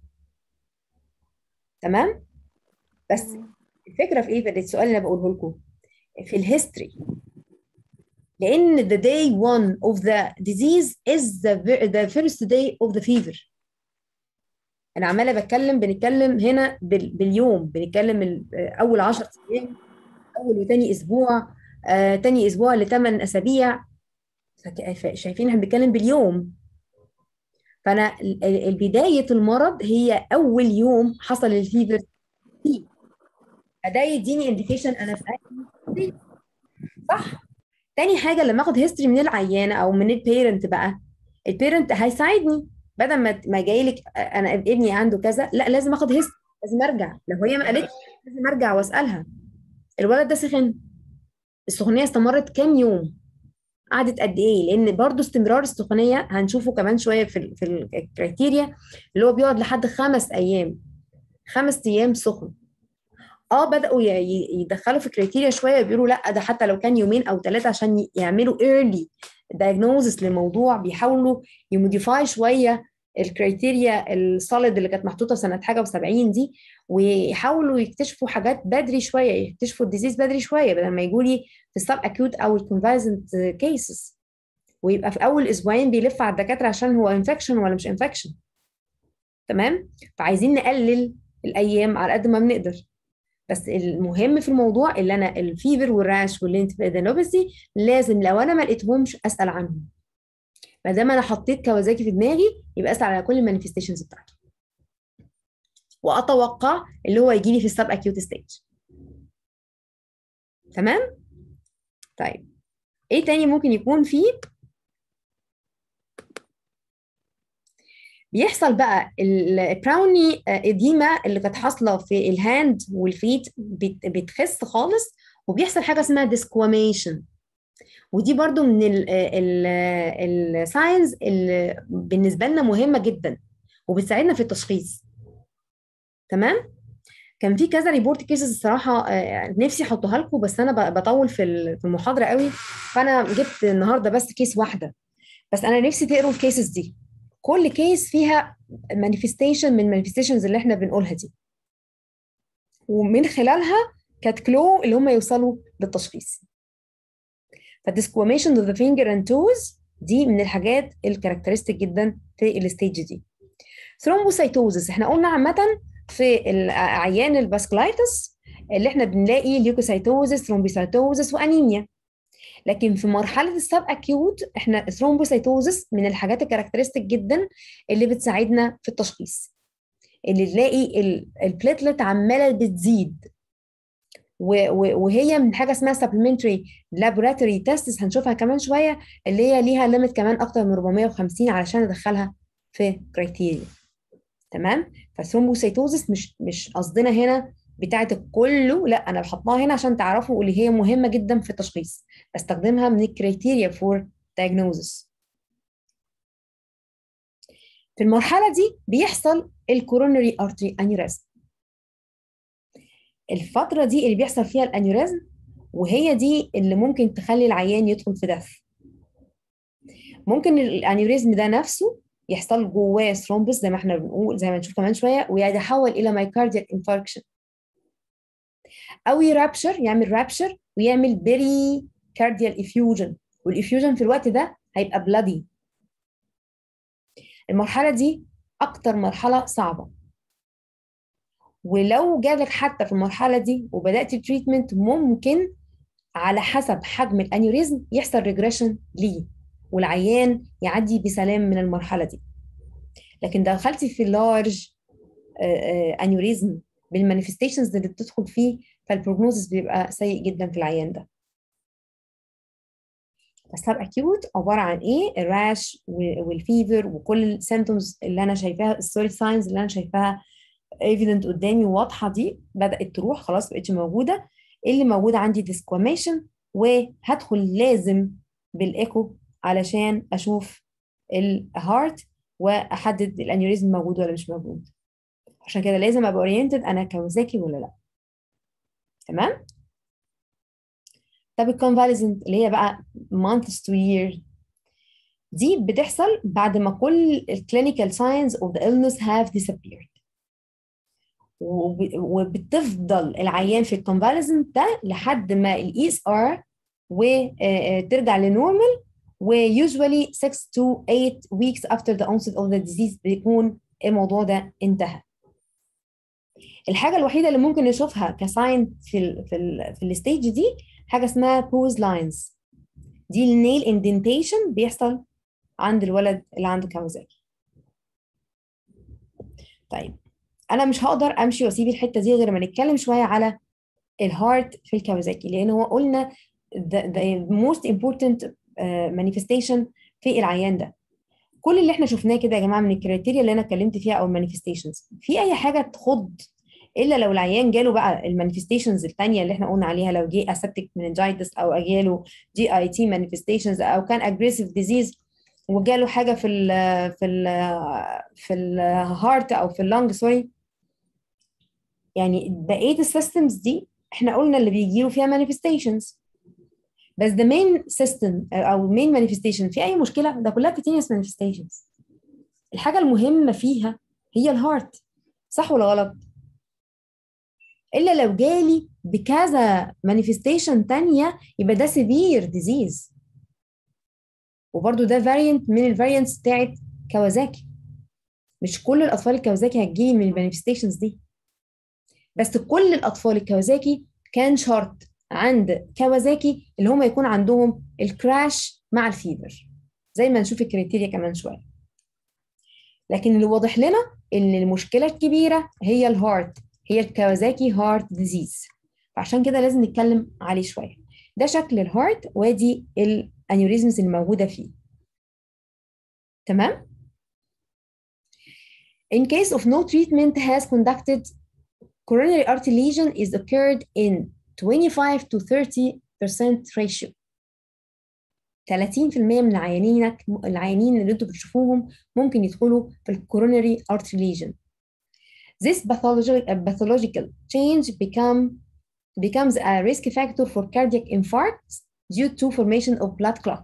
تمام بس تمام الفكره في ايه ده السؤال اللي انا بقوله لكم في الهيستوري لان the day one of the disease is the, ver- the first day of the fever انا عماله بتكلم بنتكلم هنا بال- باليوم بنتكلم ال- اول 10 ايام اول وتاني اسبوع آه، تاني اسبوع لثمان اسابيع فك- ف- شايفين احنا بنتكلم باليوم فانا ال- ال- بدايه المرض هي اول يوم حصل الفيفر فيه فده يديني انديكيشن انا في أنهي صح تاني حاجه لما اخد هيستوري من العيانه او من البيرنت بقى البيرنت هيساعدني بدل ما ما جاي لك انا ابني عنده كذا لا لازم اخد هيستوري لازم ارجع لو هي ما قالتش لازم ارجع واسالها الولد ده سخن السخونيه استمرت كام يوم قعدت قد ايه لان برضو استمرار السخونيه هنشوفه كمان شويه في ال في الكريتيريا اللي هو بيقعد لحد خمس ايام خمس ايام سخن اه بداوا ي- ي- يدخلوا في كريتيريا شويه بيقولوا لا ده حتى لو كان يومين او ثلاثه عشان ي- يعملوا early diagnosis للموضوع بيحاولوا يموديفاي شويه الكريتيريا السوليد اللي كانت محطوطه سنه حاجه و70 دي ويحاولوا يكتشفوا حاجات بدري شويه يكتشفوا الديزيز بدري شويه بدل ما يجوا لي في السب اكيوت او الكونفالسنت كيسز ويبقى في اول اسبوعين بيلف على الدكاتره عشان هو انفكشن ولا مش انفكشن تمام فعايزين نقلل الايام على قد ما بنقدر بس المهم في الموضوع اللي انا الفيفر والراش والانتفادينوباثي لازم لو انا ما لقيتهمش اسال عنهم ما دام انا حطيت كوازاكي في دماغي يبقى اسال على كل المانيفستيشنز بتاعته واتوقع اللي هو يجي لي في السب اكيوت ستيج تمام طيب ايه تاني ممكن يكون فيه بيحصل بقى البراوني اديما اللي كانت حاصله في الهاند والفيت بتخس خالص وبيحصل حاجه اسمها ديسكواميشن ودي برضو من الساينز اللي بالنسبه لنا مهمه جدا وبتساعدنا في التشخيص تمام كان في كذا ريبورت كيسز الصراحه نفسي احطها لكم بس انا بطول في المحاضره قوي فانا جبت النهارده بس كيس واحده بس انا نفسي تقروا الكيسز دي كل كيس فيها مانيفستيشن من المانيفستيشنز اللي احنا بنقولها دي ومن خلالها كانت كلو اللي هم يوصلوا للتشخيص فالديسكواميشن اوف ذا فينجر اند توز دي من الحاجات الكاركترستيك جدا في الستيج دي ثرومبوسايتوزس احنا قلنا عامه في عيان الباسكلايتس اللي احنا بنلاقي ليوكوسايتوزس ثرومبوسايتوزس وانيميا لكن في مرحله السب اكيوت احنا ثرومبوسايتوزس من الحاجات الكاركترستيك جدا اللي بتساعدنا في التشخيص اللي تلاقي البليتلت عماله بتزيد وهي من حاجه اسمها supplementary laboratory tests هنشوفها كمان شويه اللي هي ليها ليميت كمان اكتر من 450 علشان ادخلها في كرايتيريا تمام فالثرومبوسيتوزس مش مش قصدنا هنا بتاعت كله لا انا بحطها هنا عشان تعرفوا اللي هي مهمه جدا في التشخيص بستخدمها من الكريتيريا فور diagnosis في المرحله دي بيحصل الكورونري ارتري انيوريزم الفتره دي اللي بيحصل فيها الانيوريزم وهي دي اللي ممكن تخلي العيان يدخل في دث ممكن الانيوريزم ده نفسه يحصل جواه ثرومبس زي ما احنا بنقول زي ما نشوف كمان شويه ويتحول الى مايكارديال انفاركشن او يرابشر يعمل رابشر ويعمل بيري كارديال افيوجن والافيوجن في الوقت ده هيبقى بلادي المرحله دي اكتر مرحله صعبه ولو جالك حتى في المرحله دي وبدات التريتمنت ممكن على حسب حجم الانيوريزم يحصل ريجريشن ليه والعيان يعدي بسلام من المرحله دي لكن دخلتي في لارج انيوريزم بالمانيفستيشنز اللي بتدخل فيه فالبروجنوزس بيبقى سيء جدا في العيان ده السب اكيوت عباره عن ايه الراش والفيفر وكل السيمتومز اللي انا شايفاها السوري ساينز اللي انا شايفاها ايفيدنت قدامي واضحه دي بدات تروح خلاص بقتش موجوده اللي موجوده عندي ديسكواميشن وهدخل لازم بالايكو علشان اشوف الهارت واحدد الانيوريزم موجود ولا مش موجود عشان كده لازم ابقى اورينتد انا كوزاكي ولا لا تمام طب الكونفاليزنت اللي هي بقى months to year دي بتحصل بعد ما كل الكلينيكال signs of the illness have disappeared وبتفضل العيان في الكونفاليزنت ده لحد ما الاي اس ار وترجع لنورمال ويوجوالي 6 to 8 weeks after the onset of the disease بيكون الموضوع ده انتهى الحاجه الوحيده اللي ممكن نشوفها كساين في ال في ال في الستيج دي حاجه اسمها بوز لاينز دي النيل اندنتيشن بيحصل عند الولد اللي عنده كاوزاكي طيب انا مش هقدر امشي واسيب الحته دي غير ما نتكلم شويه على الهارت في الكاوزاكي لان هو قلنا the, the most important uh, manifestation في العيان ده كل اللي احنا شفناه كده يا جماعه من الكريتيريا اللي انا اتكلمت فيها او المانيفستيشنز في اي حاجه تخض الا لو العيان جاله بقى المانيفستيشنز الثانيه اللي احنا قلنا عليها لو جه اسبتيك مننجايتس او جاله جي اي تي مانيفستيشنز او كان اجريسيف ديزيز وجاله حاجه في ال في ال في الهارت او في اللنج سوري يعني بقيه السيستمز دي احنا قلنا اللي بيجي له فيها مانيفستيشنز بس ده مين سيستم او مين مانيفستيشن في اي مشكله ده كلها كتينيوس مانيفستيشنز الحاجة المهمة فيها هي الهارت صح ولا غلط؟ إلا لو جالي بكذا مانيفستيشن تانية يبقى ده سيفير ديزيز وبرده ده فاريانت من الفاريانتس بتاعت كوازاكي مش كل الأطفال الكوازاكي هتجيلي من المانيفستيشنز دي بس كل الأطفال الكوازاكي كان شرط عند كوازاكي اللي هم يكون عندهم الكراش مع الفيفر زي ما نشوف الكريتيريا كمان شويه لكن اللي واضح لنا ان المشكله الكبيره هي الهارت هي الكوازاكي هارت ديزيز فعشان كده لازم نتكلم عليه شويه ده شكل الهارت وادي الانيوريزمز الموجوده فيه تمام in case of no treatment has conducted coronary artery lesion is occurred in 25 to 30% ratio 30% من العيانينك العيانين اللي انتوا بتشوفوهم ممكن يدخلوا في الكوروناري artery lesion. This pathological, pathological change become, becomes a risk factor for cardiac infarct due to formation of blood clot.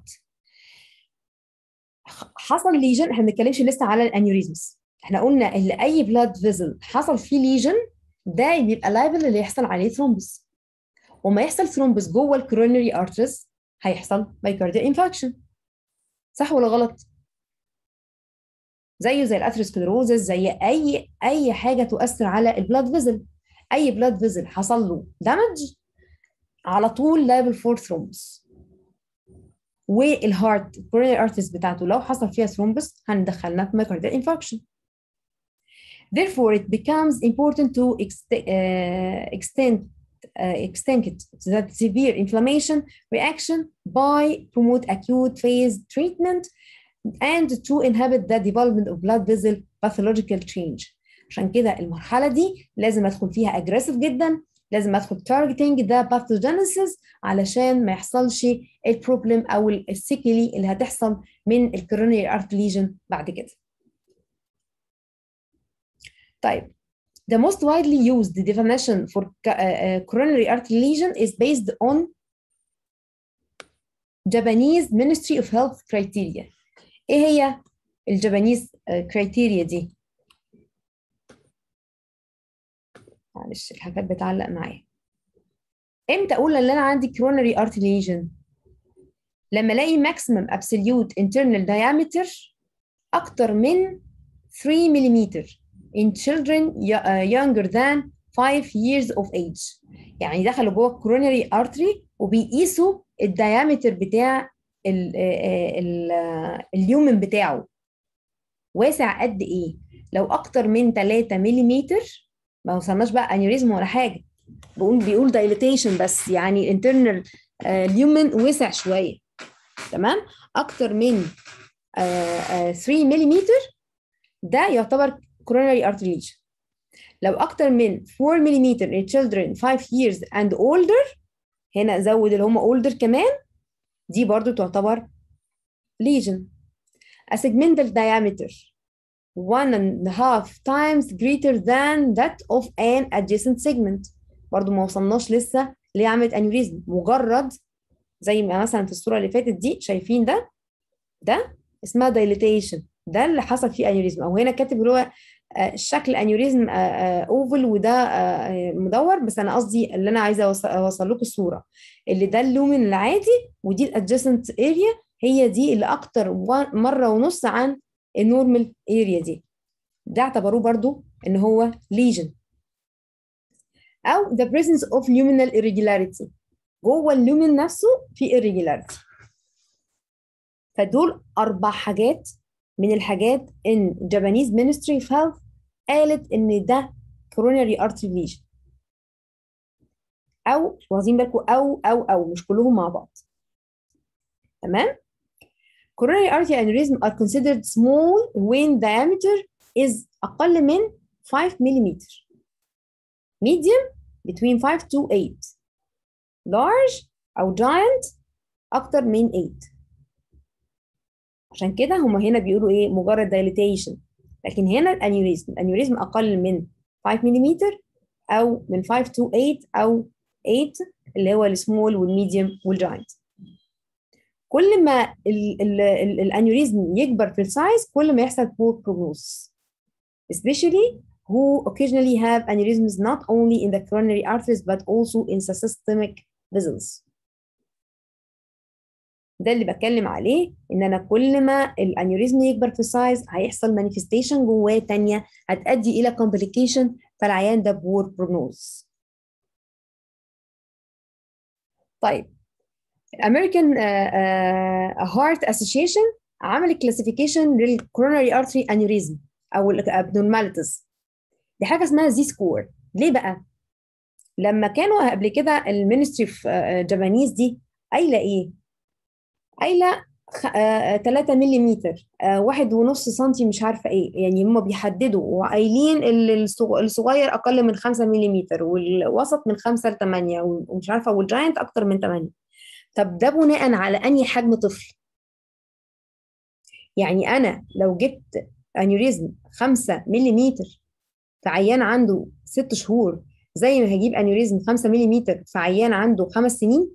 حصل ليجن احنا ما بنتكلمش لسه على الانيوريزمز احنا قلنا ان اي بلاد فيزل حصل فيه ليجن ده بيبقى لايبل اللي يحصل عليه ثرومبس وما يحصل ثرومبس جوه الكوروناري ارترز هيحصل مايكارديال انفاكشن صح ولا غلط زيه زي الاثيروسكليروزس زي اي اي حاجه تؤثر على البلاد فيزل اي بلاد فيزل حصل له دامج على طول لابل فور ثرومبس والهارت الكوروناري ارترز بتاعته لو حصل فيها ثرومبس هندخلنا في مايكارديال انفاكشن Therefore, it becomes important to ext- uh, extend uh, extinct that severe inflammation reaction by promote acute phase treatment and to inhibit the development of blood vessel pathological change. عشان كده المرحلة دي لازم أدخل فيها aggressive جدا لازم أدخل targeting the pathogenesis علشان ما يحصلش البروبلم أو السيكلي اللي هتحصل من الكوروناري ارت ليجن بعد كده. طيب The most widely used definition for uh, coronary artery lesion is based on Japanese Ministry of Health criteria. ايه هي الجابانيز criteria دي؟ معلش الحاجات بتعلق معايا. امتى اقول ان انا عندي coronary artery lesion؟ لما الاقي maximum absolute internal diameter اكتر من 3 ملم in children younger than 5 years of age يعني دخلوا جوه الكوروناري ارتري وبيقيسوا الديامتر بتاع ال ال اليومن بتاعه واسع قد ايه لو اكتر من 3 ملم ما وصلناش بقى انيوريزم ولا حاجه بيقول بيقول دايليتيشن بس يعني الانترنال اليومن وسع شويه تمام اكتر من 3 ملم ده يعتبر coronary artery lesion. لو أكتر من 4 ملم in children 5 years and older هنا زود اللي هم older كمان دي برضو تعتبر lesion. A segmental diameter one and a half times greater than that of an adjacent segment برضو ما وصلناش لسه لعملة انيوريزم مجرد زي ما مثلا في الصورة اللي فاتت دي شايفين ده ده اسمها dilatation ده اللي حصل فيه انيوريزم او هنا كاتب اللي هو شكل انيوريزم اوفل وده مدور بس انا قصدي اللي انا عايزه اوصل لكم الصوره اللي ده اللومن العادي ودي الادجسنت اريا هي دي اللي اكتر مره ونص عن النورمال اريا دي ده اعتبروه برضو ان هو ليجن او the presence of luminal irregularity جوه اللومن نفسه في irregularity فدول اربع حاجات من الحاجات ان Japanese Ministry of Health قالت ان ده coronary artery lesion او واخدين بالكم او او او مش كلهم مع بعض تمام coronary artery aneurysm are considered small when diameter is اقل من 5 ملم medium between 5 to 8 large او giant اكتر من 8 عشان كده هما هنا بيقولوا ايه مجرد دايليتيشن لكن هنا الانيوريزم الانيوريزم اقل من 5 ملم او من 5 to 8 او 8 اللي هو السمول والميديوم والجاينت كل ما ال- ال- ال- الانيوريزم يكبر في السايز كل ما يحصل poor prognosis especially who occasionally have aneurysms not only in the coronary arteries but also in the systemic vessels ده اللي بتكلم عليه ان انا كل ما الانيوريزم يكبر في السايز هيحصل مانيفستيشن جواه تانية هتؤدي الى complication فالعيان ده بور بروجنوز طيب الامريكان هارت اسوشيشن عملت كلاسيفيكيشن للكوروناري ارتري انيوريزم او الابنورماليتيز دي حاجه اسمها زي سكور ليه بقى لما كانوا قبل كده المينستري في جابانيز دي قايله ايه قايله 3 ملم واحد ونص سنتي مش عارفه ايه يعني هم بيحددوا وقايلين ال- الصغ- الصغير اقل من 5 ملم والوسط من 5 ل 8 ومش عارفه والجاينت اكتر من 8 طب ده بناء على انهي حجم طفل يعني انا لو جبت انيوريزم 5 ملم في عيان عنده 6 شهور زي ما هجيب انيوريزم 5 ملم في عيان عنده 5 سنين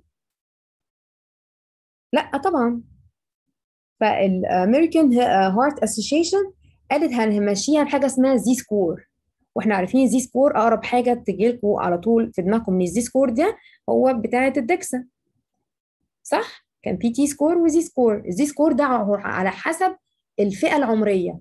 لا طبعا فالامريكان هارت اسوشيشن قالت هنمشيها بحاجه اسمها زي سكور واحنا عارفين زي سكور اقرب حاجه تجي لكم على طول في دماغكم من الزي سكور ده هو بتاعه الدكسا صح كان في تي سكور وزي سكور الزي سكور ده على حسب الفئه العمريه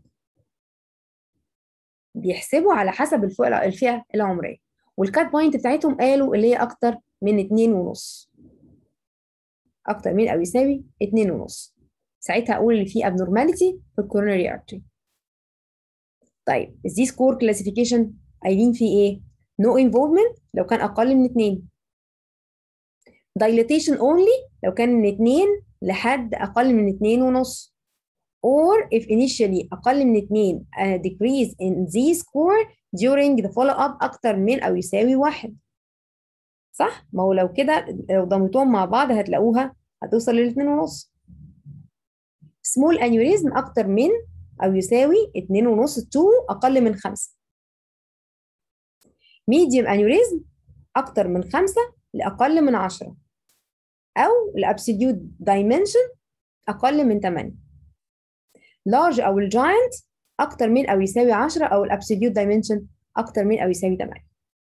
بيحسبوا على حسب الفئه الفئه العمريه والكات بوينت بتاعتهم قالوا اللي هي اكتر من اتنين ونص اكتر من او يساوي اتنين ونص ساعتها اقول اللي فيه abnormality في الكوروناري ارتري طيب الزي سكور كلاسيفيكيشن قايلين فيه ايه نو no involvement لو كان اقل من اتنين dilatation only لو كان من اتنين لحد اقل من اتنين ونص or if initially اقل من اتنين a decrease in z score during the follow up اكتر من او يساوي واحد صح ما هو لو كده لو ضمتهم مع بعض هتلاقوها هتوصل للاتنين ونص small aneurysm اكتر من او يساوي اتنين ونص 2 اقل من خمسة medium aneurysm اكتر من خمسة لاقل من عشرة او الابسوليوت دايمنشن اقل من 8 large او الجاينت اكتر من او يساوي 10 او الابسوليوت دايمنشن اكتر من او يساوي 8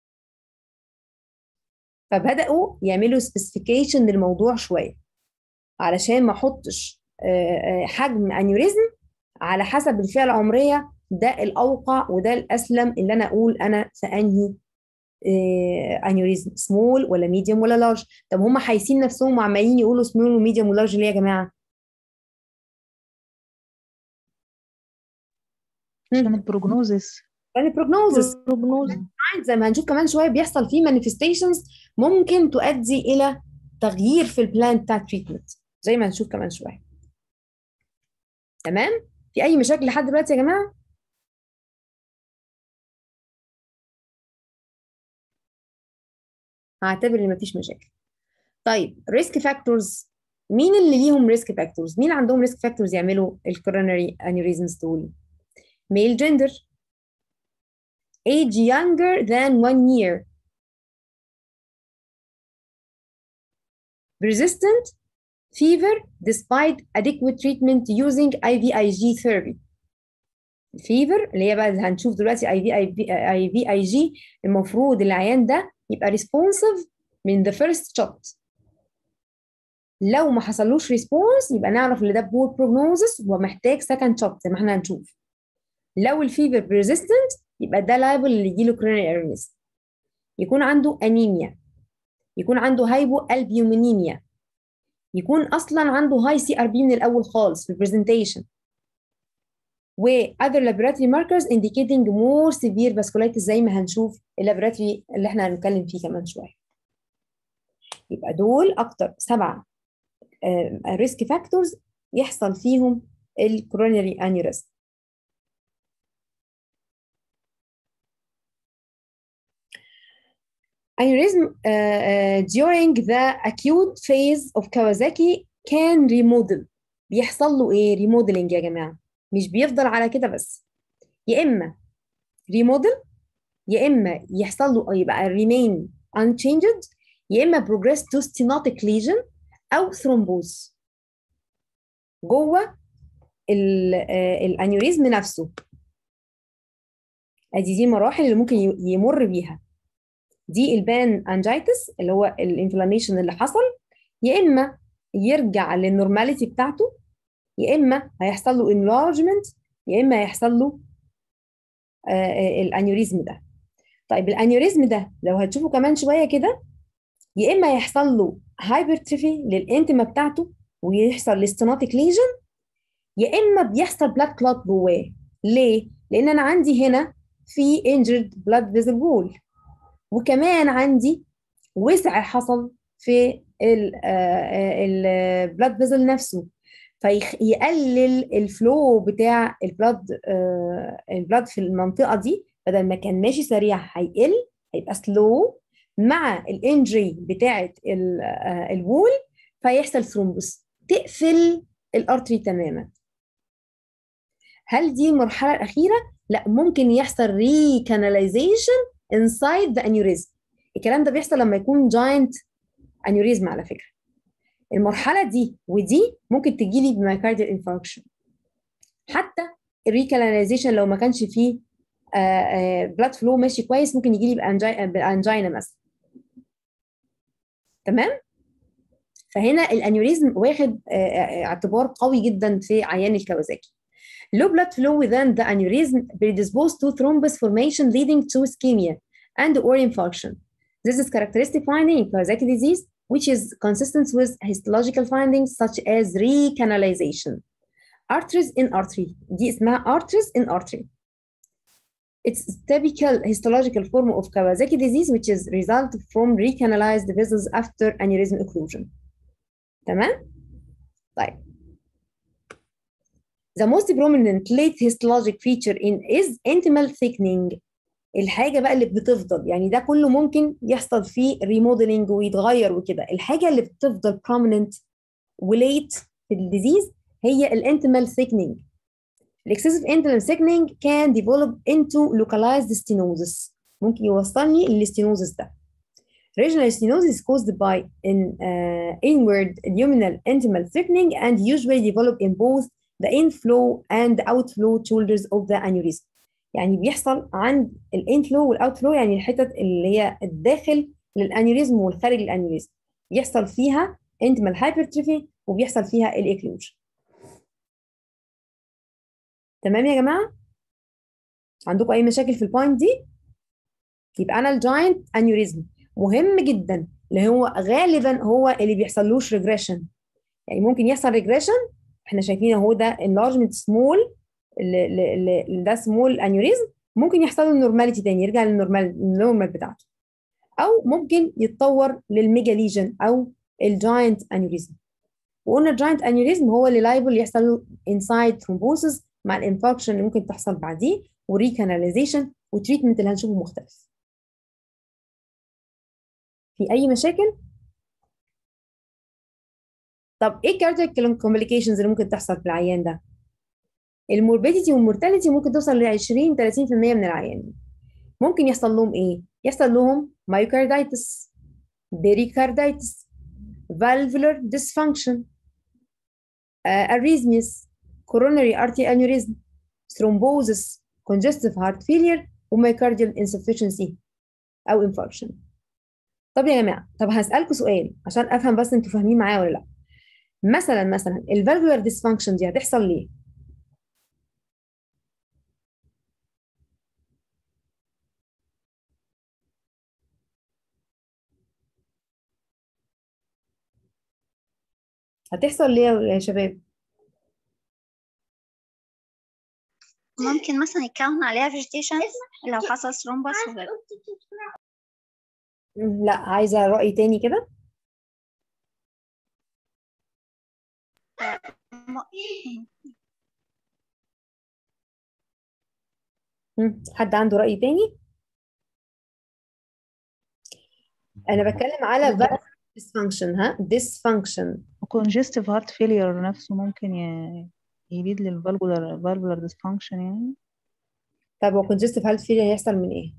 فبداوا يعملوا سبيسيفيكيشن للموضوع شويه علشان ما احطش حجم انيوريزم على حسب الفئه العمريه ده الاوقع وده الاسلم اللي انا اقول انا في انهي انيوريزم سمول ولا ميديوم ولا لارج طب هم حايسين نفسهم وعمالين يقولوا سمول وميديوم ولارج ليه يا جماعه عشان البروجنوزس يعني البروجنوزس بروجنوز زي ما هنشوف كمان شويه بيحصل فيه مانيفستيشنز ممكن تؤدي الى تغيير في البلان بتاع التريتمنت زي ما هنشوف كمان شويه تمام في اي مشاكل لحد دلوقتي يا جماعه هعتبر ان مفيش مشاكل طيب ريسك فاكتورز مين اللي ليهم ريسك فاكتورز مين عندهم ريسك فاكتورز يعملوا الكوروناري انيوريزمز دول male gender age younger than one year persistent fever despite adequate treatment using IVIG therapy الفيفر اللي هي بقى هنشوف دلوقتي اي في اي في اي جي المفروض العيان ده يبقى ريسبونسيف من ذا فيرست شوت لو ما حصلوش ريسبونس يبقى نعرف ان ده بور بروجنوزس ومحتاج سكند شوت زي ما احنا هنشوف لو الفيفر بيرزيستنت يبقى ده لايبل اللي يجيله كرونري ارنس يكون عنده انيميا يكون عنده هايبو البيومينيميا يكون اصلا عنده هاي سي ار بي من الاول خالص في البرزنتيشن و other laboratory markers indicating more severe vasculitis زي ما هنشوف اللابوراتوري اللي احنا هنتكلم فيه كمان شويه يبقى دول اكتر سبعه ريسك فاكتورز يحصل فيهم الكورونري انيوريزم aneurysm uh, uh, during the acute phase of Kawasaki can remodel بيحصل له ايه remodeling يا جماعه مش بيفضل على كده بس يا اما remodel يا اما يحصل له يبقى remain unchanged يا اما progress to stenotic lesion او thrombose جوه ال- آه، الانيوريزم نفسه ادي دي المراحل اللي ممكن ي- يمر بيها دي البان انجيتس اللي هو الانفلاميشن اللي حصل يا اما يرجع للنورماليتي بتاعته يا اما هيحصل له انلارجمنت يا اما هيحصل له آه، آه، الانيوريزم ده طيب الانيوريزم ده لو هتشوفوا كمان شويه كده يا اما يحصل له هايبرتروفي للانتما بتاعته ويحصل لستناتيك ليجن يا اما بيحصل بلاد كلوت جواه ليه لان انا عندي هنا في injured blood vessel wall وكمان عندي وسع حصل في البلاد فيزل نفسه فيقلل الفلو بتاع البلاد البلاد في المنطقه دي بدل ما كان ماشي سريع هيقل هيبقى سلو مع الانجري بتاعه الوول فيحصل ثرومبس تقفل الارتري تماما هل دي المرحله الاخيره لا ممكن يحصل ريكاناليزيشن inside the aneurysm الكلام ده بيحصل لما يكون giant aneurysm على فكره المرحله دي ودي ممكن تجي لي بمايكارديال انفاركشن حتى الريكاناليزيشن لو ما كانش فيه بلاد فلو ماشي كويس ممكن يجي لي بالانجينا مثلا تمام فهنا الانيوريزم واخد آه، آه، اعتبار قوي جدا في عيان الكوازاكي low blood flow within the aneurysm predisposed to thrombus formation leading to ischemia and or infarction. This is characteristic finding in Kawasaki disease, which is consistent with histological findings such as recanalization. Arteries in artery. دي اسمها arteries in artery. It's typical histological form of Kawasaki disease, which is result from recanalized vessels after aneurysm occlusion. تمام؟ طيب. The most prominent late histologic feature in is intimal thickening. الحاجة بقى اللي بتفضل يعني ده كله ممكن يحصل فيه ريموديلنج ويتغير وكده الحاجة اللي بتفضل prominent وليت في الديزيز هي الانتمال thickening. الاكسسيف intimal thickening can develop into localized stenosis ممكن يوصلني للستينوزس ده. Regional stenosis is caused by an uh, inward luminal intimal thickening and usually develop in both the inflow and outflow shoulders of the aneurysm. يعني بيحصل عند الانفلو والاوتفلو يعني الحتت اللي هي الداخل للانيوريزم والخارج للانيوريزم بيحصل فيها انتمال هايبرتروفي وبيحصل فيها الاكلوجن تمام يا جماعه عندكم اي مشاكل في البوينت دي يبقى انا الجاينت انيوريزم مهم جدا اللي هو غالبا هو اللي بيحصلوش ريجريشن يعني ممكن يحصل ريجريشن احنا شايفين اهو ده انلارجمنت سمول ده سمول انيوريزم ممكن يحصل له نورماليتي تاني يرجع للنورمال النورمال بتاعته او ممكن يتطور للميجا ليجن او الجاينت انيوريزم وقلنا الجاينت انيوريزم هو اللي لايبل يحصل له انسايد ثرومبوسس مع الانفاركشن اللي ممكن تحصل بعديه وريكاناليزيشن وتريتمنت اللي هنشوفه مختلف في اي مشاكل طب ايه الكاردياك كومبليكيشنز اللي ممكن تحصل في العيان ده الموربيديتي والمورتاليتي ممكن توصل ل 20 30% من العيانين ممكن يحصل لهم ايه يحصل لهم مايوكاردايتس بيريكاردايتس valvular dysfunction uh, arrhythmias coronary artery aneurysm thrombosis congestive heart failure وميوكارديال insufficiency او infarction طب يا جماعه طب هسالكم سؤال عشان افهم بس انتوا فاهمين معايا ولا لا مثلا مثلا الفالفولار ديسفانكشن دي هتحصل ليه هتحصل ليه يا شباب ممكن مثلا يتكون عليها فيجيتيشن لو حصل ثرومبس وكده مم، لا عايزه راي تاني كده م- مم، حد عنده راي تاني انا بتكلم على valvular dysfunction ها dysfunction congestive heart failure نفسه ممكن ي- يليد للفالفولار valvular dysfunction يعني طب هو congestive heart failure هيحصل من ايه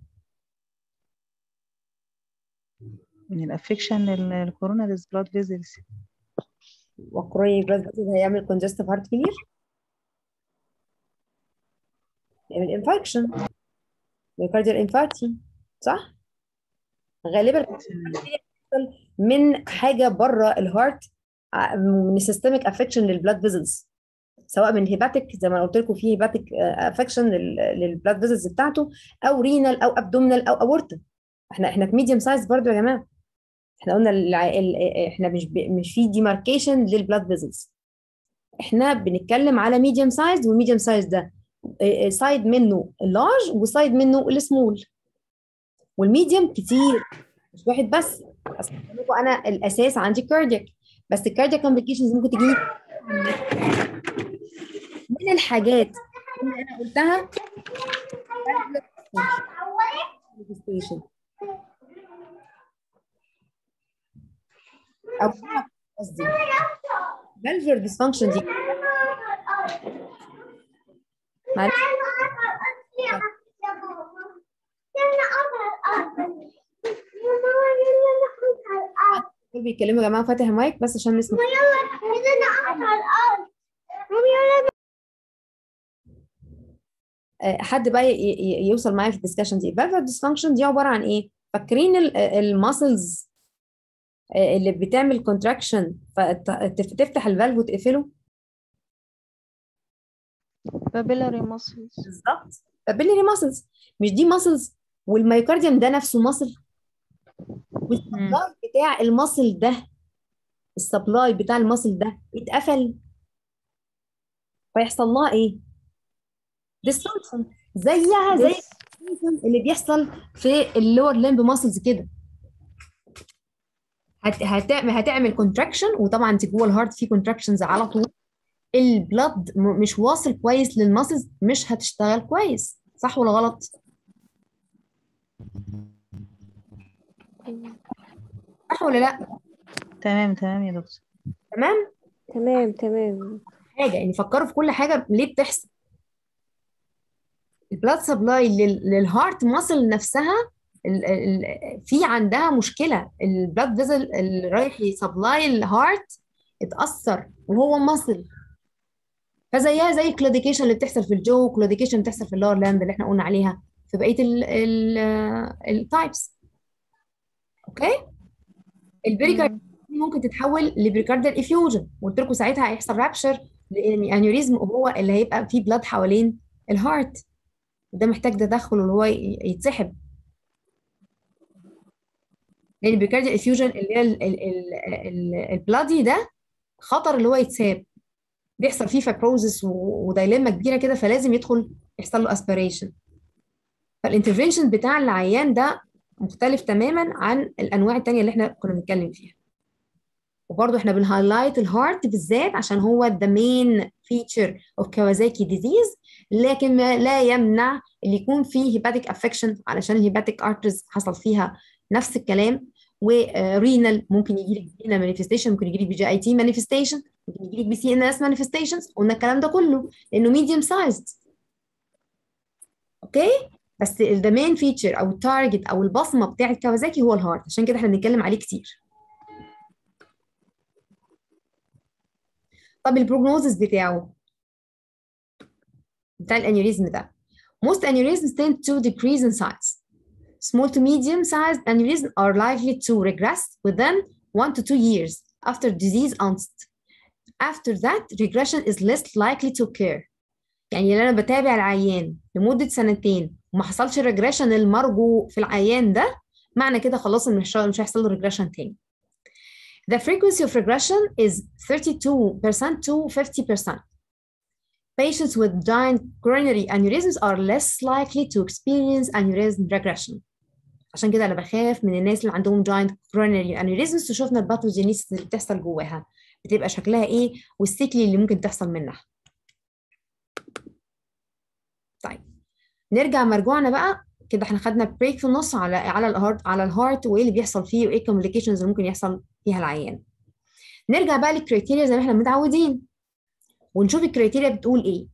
من الافكشن للكوروناريز blood vessels وكرونيك بلاد فيسل هيعمل congestive heart failure يعمل انفاركشن ميوكارديال انفاركشن صح غالبا بيحصل من حاجه بره الهارت ع- من سيستميك افكشن للبلاد فيزلز سواء من هيباتيك زي ما قلت لكم في هيباتيك افكشن للبلاد فيزلز بتاعته او رينال او ابدومينال او اورتا احنا احنا في ميديوم سايز برضو يا جماعه احنا قلنا الع... ال... احنا مش ب... مش في ديماركيشن للبلاد فيزلز احنا بنتكلم على ميديوم سايز والميديوم سايز ده سايد منه اللارج وسايد منه السمول والميديوم كتير مش واحد بس اصل بقول لكم انا الاساس عندي كاردياك بس الكاردياك كومبليكيشنز ممكن تجيني من الحاجات اللي انا قلتها manifestation. او قصدي valvular dysfunction دي معلش دول بيتكلموا يا جماعه فاتح المايك بس عشان نسمع آه، حد بقى ي- ي- يوصل معايا في الدiscussion دي valvular dysfunction دي عباره عن ايه فاكرين الماسلز اللي بتعمل contraction فتفتح الفالف وتقفله papillary muscles بالظبط papillary muscles مش دي muscles والميوكارديوم ده نفسه muscle والسبلاي بتاع المصل ده السبلاي بتاع المصل ده اتقفل فيحصل لها ايه؟ dysfunction زيها زي This- اللي بيحصل في اللور لمب ماسلز كده هت... هتعمل هتعمل كونتراكشن وطبعا انت جوه الهارت في كونتراكشنز على طول البلد م- مش واصل كويس للماسلز مش هتشتغل كويس صح ولا غلط؟ صح ولا لا؟ تمام تمام يا دكتور تمام؟ تمام تمام حاجه يعني فكروا في كل حاجه ليه بتحصل البلاد سبلاي للهارت ماسل نفسها ال- ال- في عندها مشكله البلاد فيزل اللي رايح يسبلاي الهارت اتاثر وهو ماسل فزيها زي الكلوديكيشن اللي بتحصل في الجو كلوديكيشن بتحصل في اللور لاند اللي احنا قلنا عليها في بقيه التايبس اوكي البريكارد ممكن تتحول لبريكاردال افيوجن قلت لكم ساعتها هيحصل رابشر لان انيوريزم وهو اللي هيبقى فيه بلاد حوالين الهارت ده محتاج تدخل اللي هو ي- يتسحب لان البريكاردال افيوجن اللي هي ال- ال- ال- ال- البلادي ده خطر اللي هو يتساب بيحصل فيه فابروزس ودايلما كبيره كده فلازم يدخل يحصل له اسبيريشن فالانترفنشن بتاع العيان ده مختلف تماما عن الانواع التانية اللي احنا كنا بنتكلم فيها وبرضه احنا بنهايلايت الهارت بالذات عشان هو the main feature of Kawasaki disease لكن ما لا يمنع اللي يكون فيه hepatic affection علشان الهيباتيك arteries حصل فيها نفس الكلام ورينال ممكن يجي لك رينال مانيفستيشن ممكن يجي لك بي جي اي تي مانيفستيشن ممكن يجي لك بي سي ان اس مانيفستيشنز قلنا الكلام ده كله لانه ميديوم سايزد اوكي بس ذا مين فيتشر او التارجت او البصمه بتاعت كawasaki هو الهارت عشان كده احنا بنتكلم عليه كتير طب البروجنوزس بتاعه بتاع الانيوريزم ده most aneurysms tend to decrease in size small to medium sized aneurysms are likely to regress within one to two years after disease onset after that regression is less likely to occur يعني لو انا بتابع العيان لمده سنتين وما حصلش ريجريشن المرجو في العيان ده معنى كده خلاص إن مش مش هيحصل له ريجريشن تاني The frequency of regression is 32% to 50%. Patients with giant coronary aneurysms are less likely to experience aneurysm regression. عشان كده انا بخاف من الناس اللي عندهم giant coronary aneurysms وشفنا الباثوجينيسيس اللي بتحصل جواها بتبقى شكلها ايه والسيكلي اللي ممكن تحصل منها. طيب نرجع مرجوعنا بقى كده احنا خدنا بريك في النص على على الهارت على الهارت وايه اللي بيحصل فيه وايه الكومبليكيشنز اللي ممكن يحصل فيها العيان. نرجع بقى للكريتيريا زي ما احنا متعودين ونشوف الكريتيريا بتقول ايه.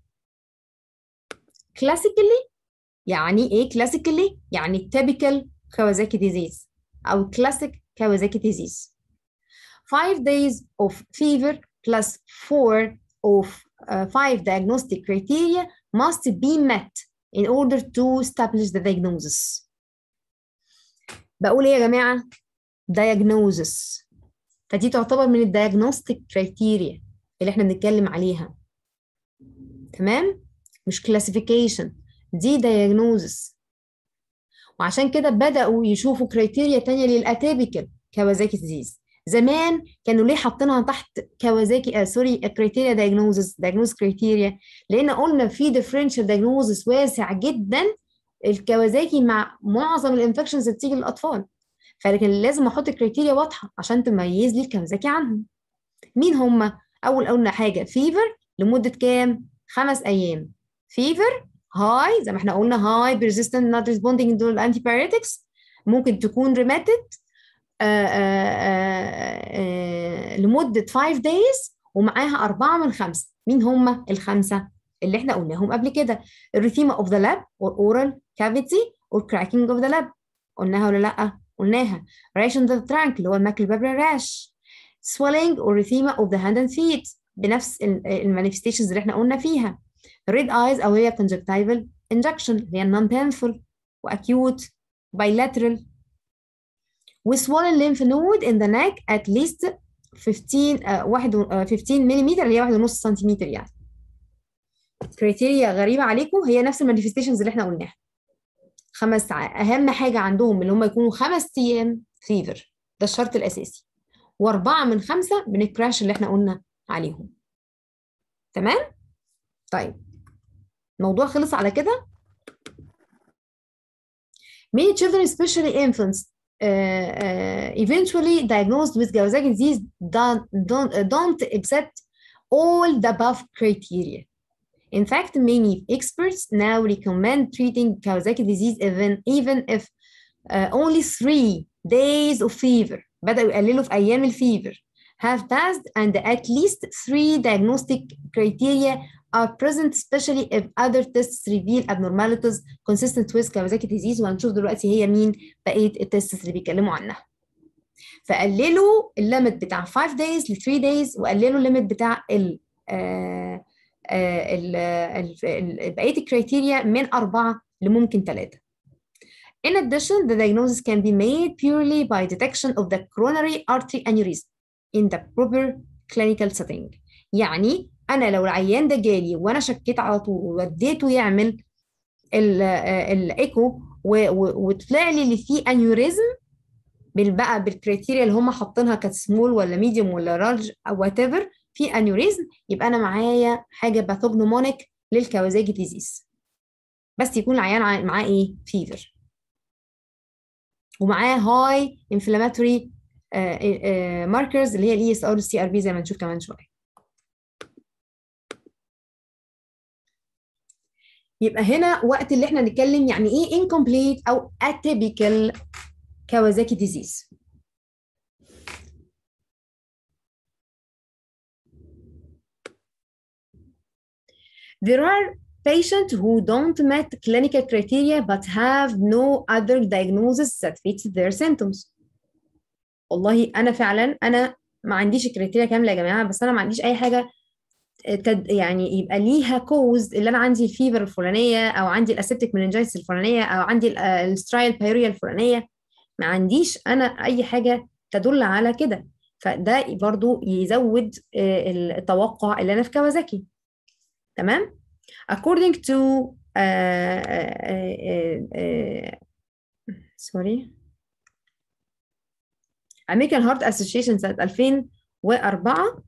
كلاسيكالي يعني ايه كلاسيكالي؟ يعني typical Kawasaki disease او classic Kawasaki disease. Five days of fever plus four of uh, five diagnostic criteria must be met in order to establish the diagnosis. بقول ايه يا جماعة؟ diagnosis فدي تعتبر من الدياجنوستيك كرايتيريا اللي احنا بنتكلم عليها تمام؟ مش classification دي diagnosis وعشان كده بدأوا يشوفوا كرايتيريا تانية للاتيبيكال كوازاكي ديزيز زمان كانوا ليه حاطينها تحت كوازاكي آه سوري كرايتيريا دايجنوزس دايجنوز كرايتيريا لان قلنا في ديفرنشال دايجنوزس واسع جدا الكوازاكي مع معظم الانفكشنز اللي بتيجي للاطفال فلكن لازم احط كرايتيريا واضحه عشان تميز لي الكوازاكي عنهم مين هم اول قلنا حاجه فيفر لمده كام خمس ايام فيفر هاي زي ما احنا قلنا هاي بيرزيستنت نوت ريسبوندينج دول انتي بايريتكس ممكن تكون ريماتد لمده 5 دايز ومعاها أربعة من خمسة مين هم الخمسة اللي احنا قلناهم قبل كده الريثيما اوف ذا لاب والاورال كافيتي والكراكنج اوف ذا لاب قلناها ولا لا قلناها راشن ذا ترانك اللي هو الماكل بابرا راش swelling or erythema of the hand and feet بنفس المانيفستيشنز اللي احنا قلنا فيها red eyes او هي conjunctival injection اللي هي non painful واكيوت bilateral و swollen lymph node in the neck at least 15 uh, واحد uh, 15 ملم اللي هي واحد ونص سنتيمتر يعني كريتيريا غريبة عليكم هي نفس المانيفستيشنز اللي احنا قلناها خمس أهم حاجة عندهم اللي هم يكونوا خمس أيام فيفر ده الشرط الأساسي وأربعة من خمسة من الكراش اللي احنا قلنا عليهم تمام؟ طيب الموضوع خلص على كده Many children, especially infants, uh, uh, eventually diagnosed with Kawasaki disease don't, don't, uh, don't accept all the above criteria. In fact, many experts now recommend treating Kawasaki disease even, even if only three days of fever بدأوا يقللوا في أيام الفيفر have passed and at least three diagnostic criteria are present especially if other tests reveal abnormalities consistent with Kawasaki disease وهنشوف دلوقتي هي مين بقية التستس اللي بيتكلموا عنها فقللوا الليمت بتاع 5 days ل 3 days وقللوا الليمت بتاع ال آه ال بقية الكريتيريا من أربعة لممكن ثلاثة. In addition, the diagnosis can be made purely by detection of the coronary artery aneurysm in the proper clinical setting. يعني أنا لو العيان ده جالي وأنا شكيت على طول ووديته يعمل الإيكو وطلع لي اللي فيه أنيوريزم بقى بالكريتيريا اللي هم حاطينها كانت سمول ولا ميديوم ولا لارج أو وات ايفر في انيوريزم يبقى انا معايا حاجه باثوجنومونيك للكوازاكي ديزيز بس يكون العيان معاه ايه فيفر ومعاه هاي انفلاماتوري ماركرز اللي هي الاي اس ار والسي ار بي زي ما نشوف كمان شويه يبقى هنا وقت اللي احنا نتكلم يعني ايه incomplete او atypical كوازاكي ديزيز There are patients who don't meet clinical criteria but have no other diagnosis that fits their symptoms. والله أنا فعلا أنا ما عنديش كريتيريا كاملة يا جماعة بس أنا ما عنديش أي حاجة تد يعني يبقى ليها كوز اللي أنا عندي الفيفر الفلانية أو عندي الأسيبتيك مننجايتس الفلانية أو عندي السترايل بايوريا الفلانية ما عنديش أنا أي حاجة تدل على كده فده برضو يزود التوقع اللي أنا في كوازاكي تمام according to uh, uh, uh, sorry American Heart Association سنة 2004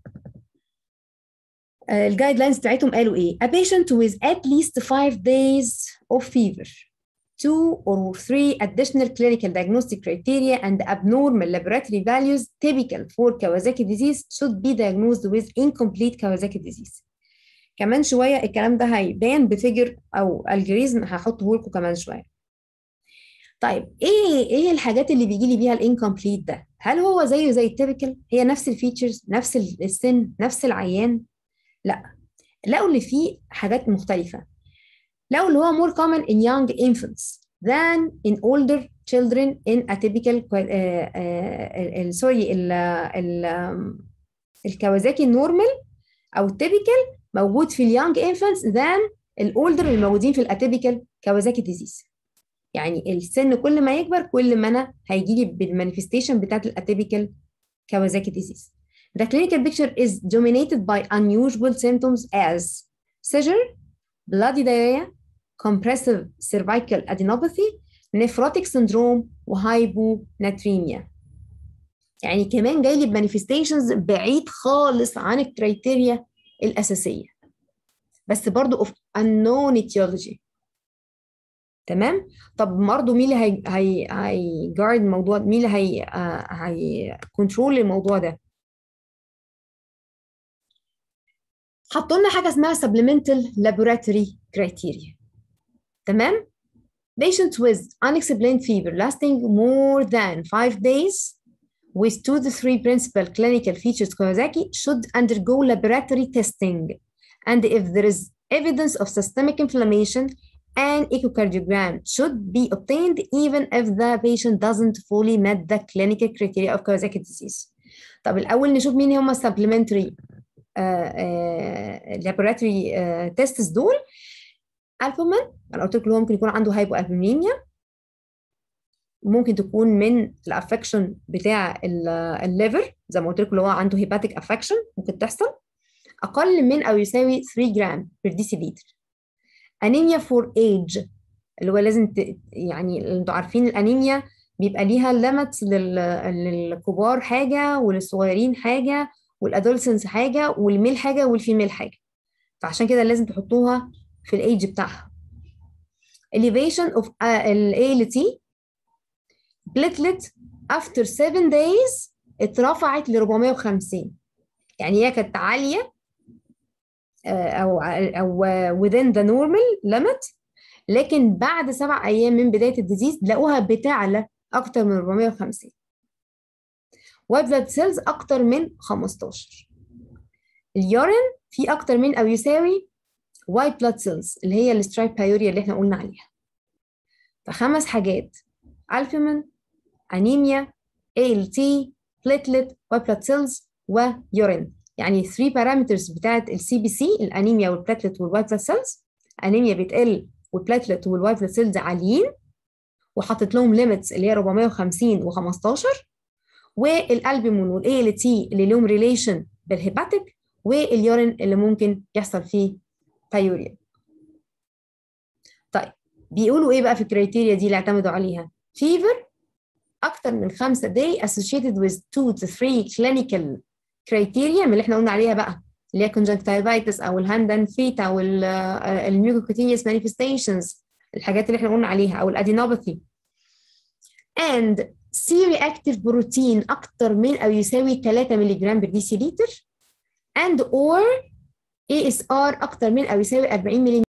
الجايد لاينز بتاعتهم قالوا ايه a patient with at least five days of fever two or three additional clinical diagnostic criteria and abnormal laboratory values typical for Kawasaki disease should be diagnosed with incomplete Kawasaki disease كمان شويه الكلام ده هيبان بفيجر او الجوريزم هحطه لكم كمان شويه طيب ايه ايه الحاجات اللي بيجي لي بيها الانكمبليت ده هل هو زيه زي التيبيكال هي نفس الفيتشرز نفس السن نفس العيان لا لقوا اللي فيه حاجات مختلفه لقوا اللي هو more common in young infants than in older children in atypical uh, uh, uh, sorry ال ال الكوازاكي النورمال او التيبيكال موجود في اليونج انفانتس ذان الاولدر اللي موجودين في الاتيبيكال كوازاكي ديزيز يعني السن كل ما يكبر كل ما انا هيجي لي بالمانيفستيشن بتاعت الاتيبيكال كوازاكي disease. The clinical picture is dominated by unusual symptoms as seizure, bloody diarrhea, compressive cervical adenopathy, nephrotic syndrome وhyponatremia. يعني كمان جاي لي بمانيفستيشنز بعيد خالص عن الكريتيريا الأساسية بس برضو of unknown etiology تمام طب برضه مين اللي هي هي هي جارد الموضوع مين اللي هي آه، هي كنترول الموضوع ده حطوا لنا حاجه اسمها supplemental laboratory criteria تمام patients with unexplained fever lasting more than five days with two to three principal clinical features Kawasaki should undergo laboratory testing and if there is evidence of systemic inflammation an echocardiogram should be obtained even if the patient doesn't fully meet the clinical criteria of Kawasaki disease. طب الأول نشوف مين هم supplementary uh, uh, laboratory uh, tests دول. ألبومين أنا قلت لكم هو ممكن يكون عنده هايبوألبوميميا ممكن تكون من الافكشن بتاع الليفر زي ما قلت لكم اللي هو عنده هيباتيك افكشن ممكن تحصل اقل من او يساوي 3 جرام بير ديسيليتر انيميا فور ايج اللي هو لازم ت... يعني انتوا عارفين الانيميا بيبقى ليها ليميتس لل... للكبار حاجه وللصغيرين حاجه والادولسنس حاجه والميل حاجه والفيميل حاجه فعشان كده لازم تحطوها في الايج بتاعها elevation of ال ALT platelet after 7 days اترفعت ل 450 يعني هي كانت عاليه او او within the normal limit لكن بعد سبع ايام من بدايه الديزيز لقوها بتعلى اكتر من 450 وايت بلاد سيلز اكتر من 15 اليورين في اكتر من او يساوي وايت بلاد سيلز اللي هي السترايب بايوريا اللي احنا قلنا عليها فخمس حاجات الفيمين انيميا ALT platelet white blood cells ويورين يعني 3 بارامترز بتاعت السي بي سي الانيميا والبلاتلت والوايت بلاد سيلز انيميا بتقل والبلاتلت والوايت بلاد سيلز عاليين وحطيت لهم ليميتس اللي هي 450 و15 والالبومين والاي ال تي اللي لهم ريليشن بالهيباتيك واليورين اللي ممكن يحصل فيه بايوريا طيب بيقولوا ايه بقى في الكريتيريا دي اللي اعتمدوا عليها فيفر اكتر من خمسة day associated with 2 to 3 clinical criteria من اللي احنا قلنا عليها بقى اللي هي conjunctivitis او الهاند اند فيت او الميوكوكوتينيوس manifestations الحاجات اللي احنا قلنا عليها او الادينوباثي and C reactive بروتين اكتر من او يساوي 3 ملغ بر ديسيليتر and or ASR اكتر من او يساوي 40 ملي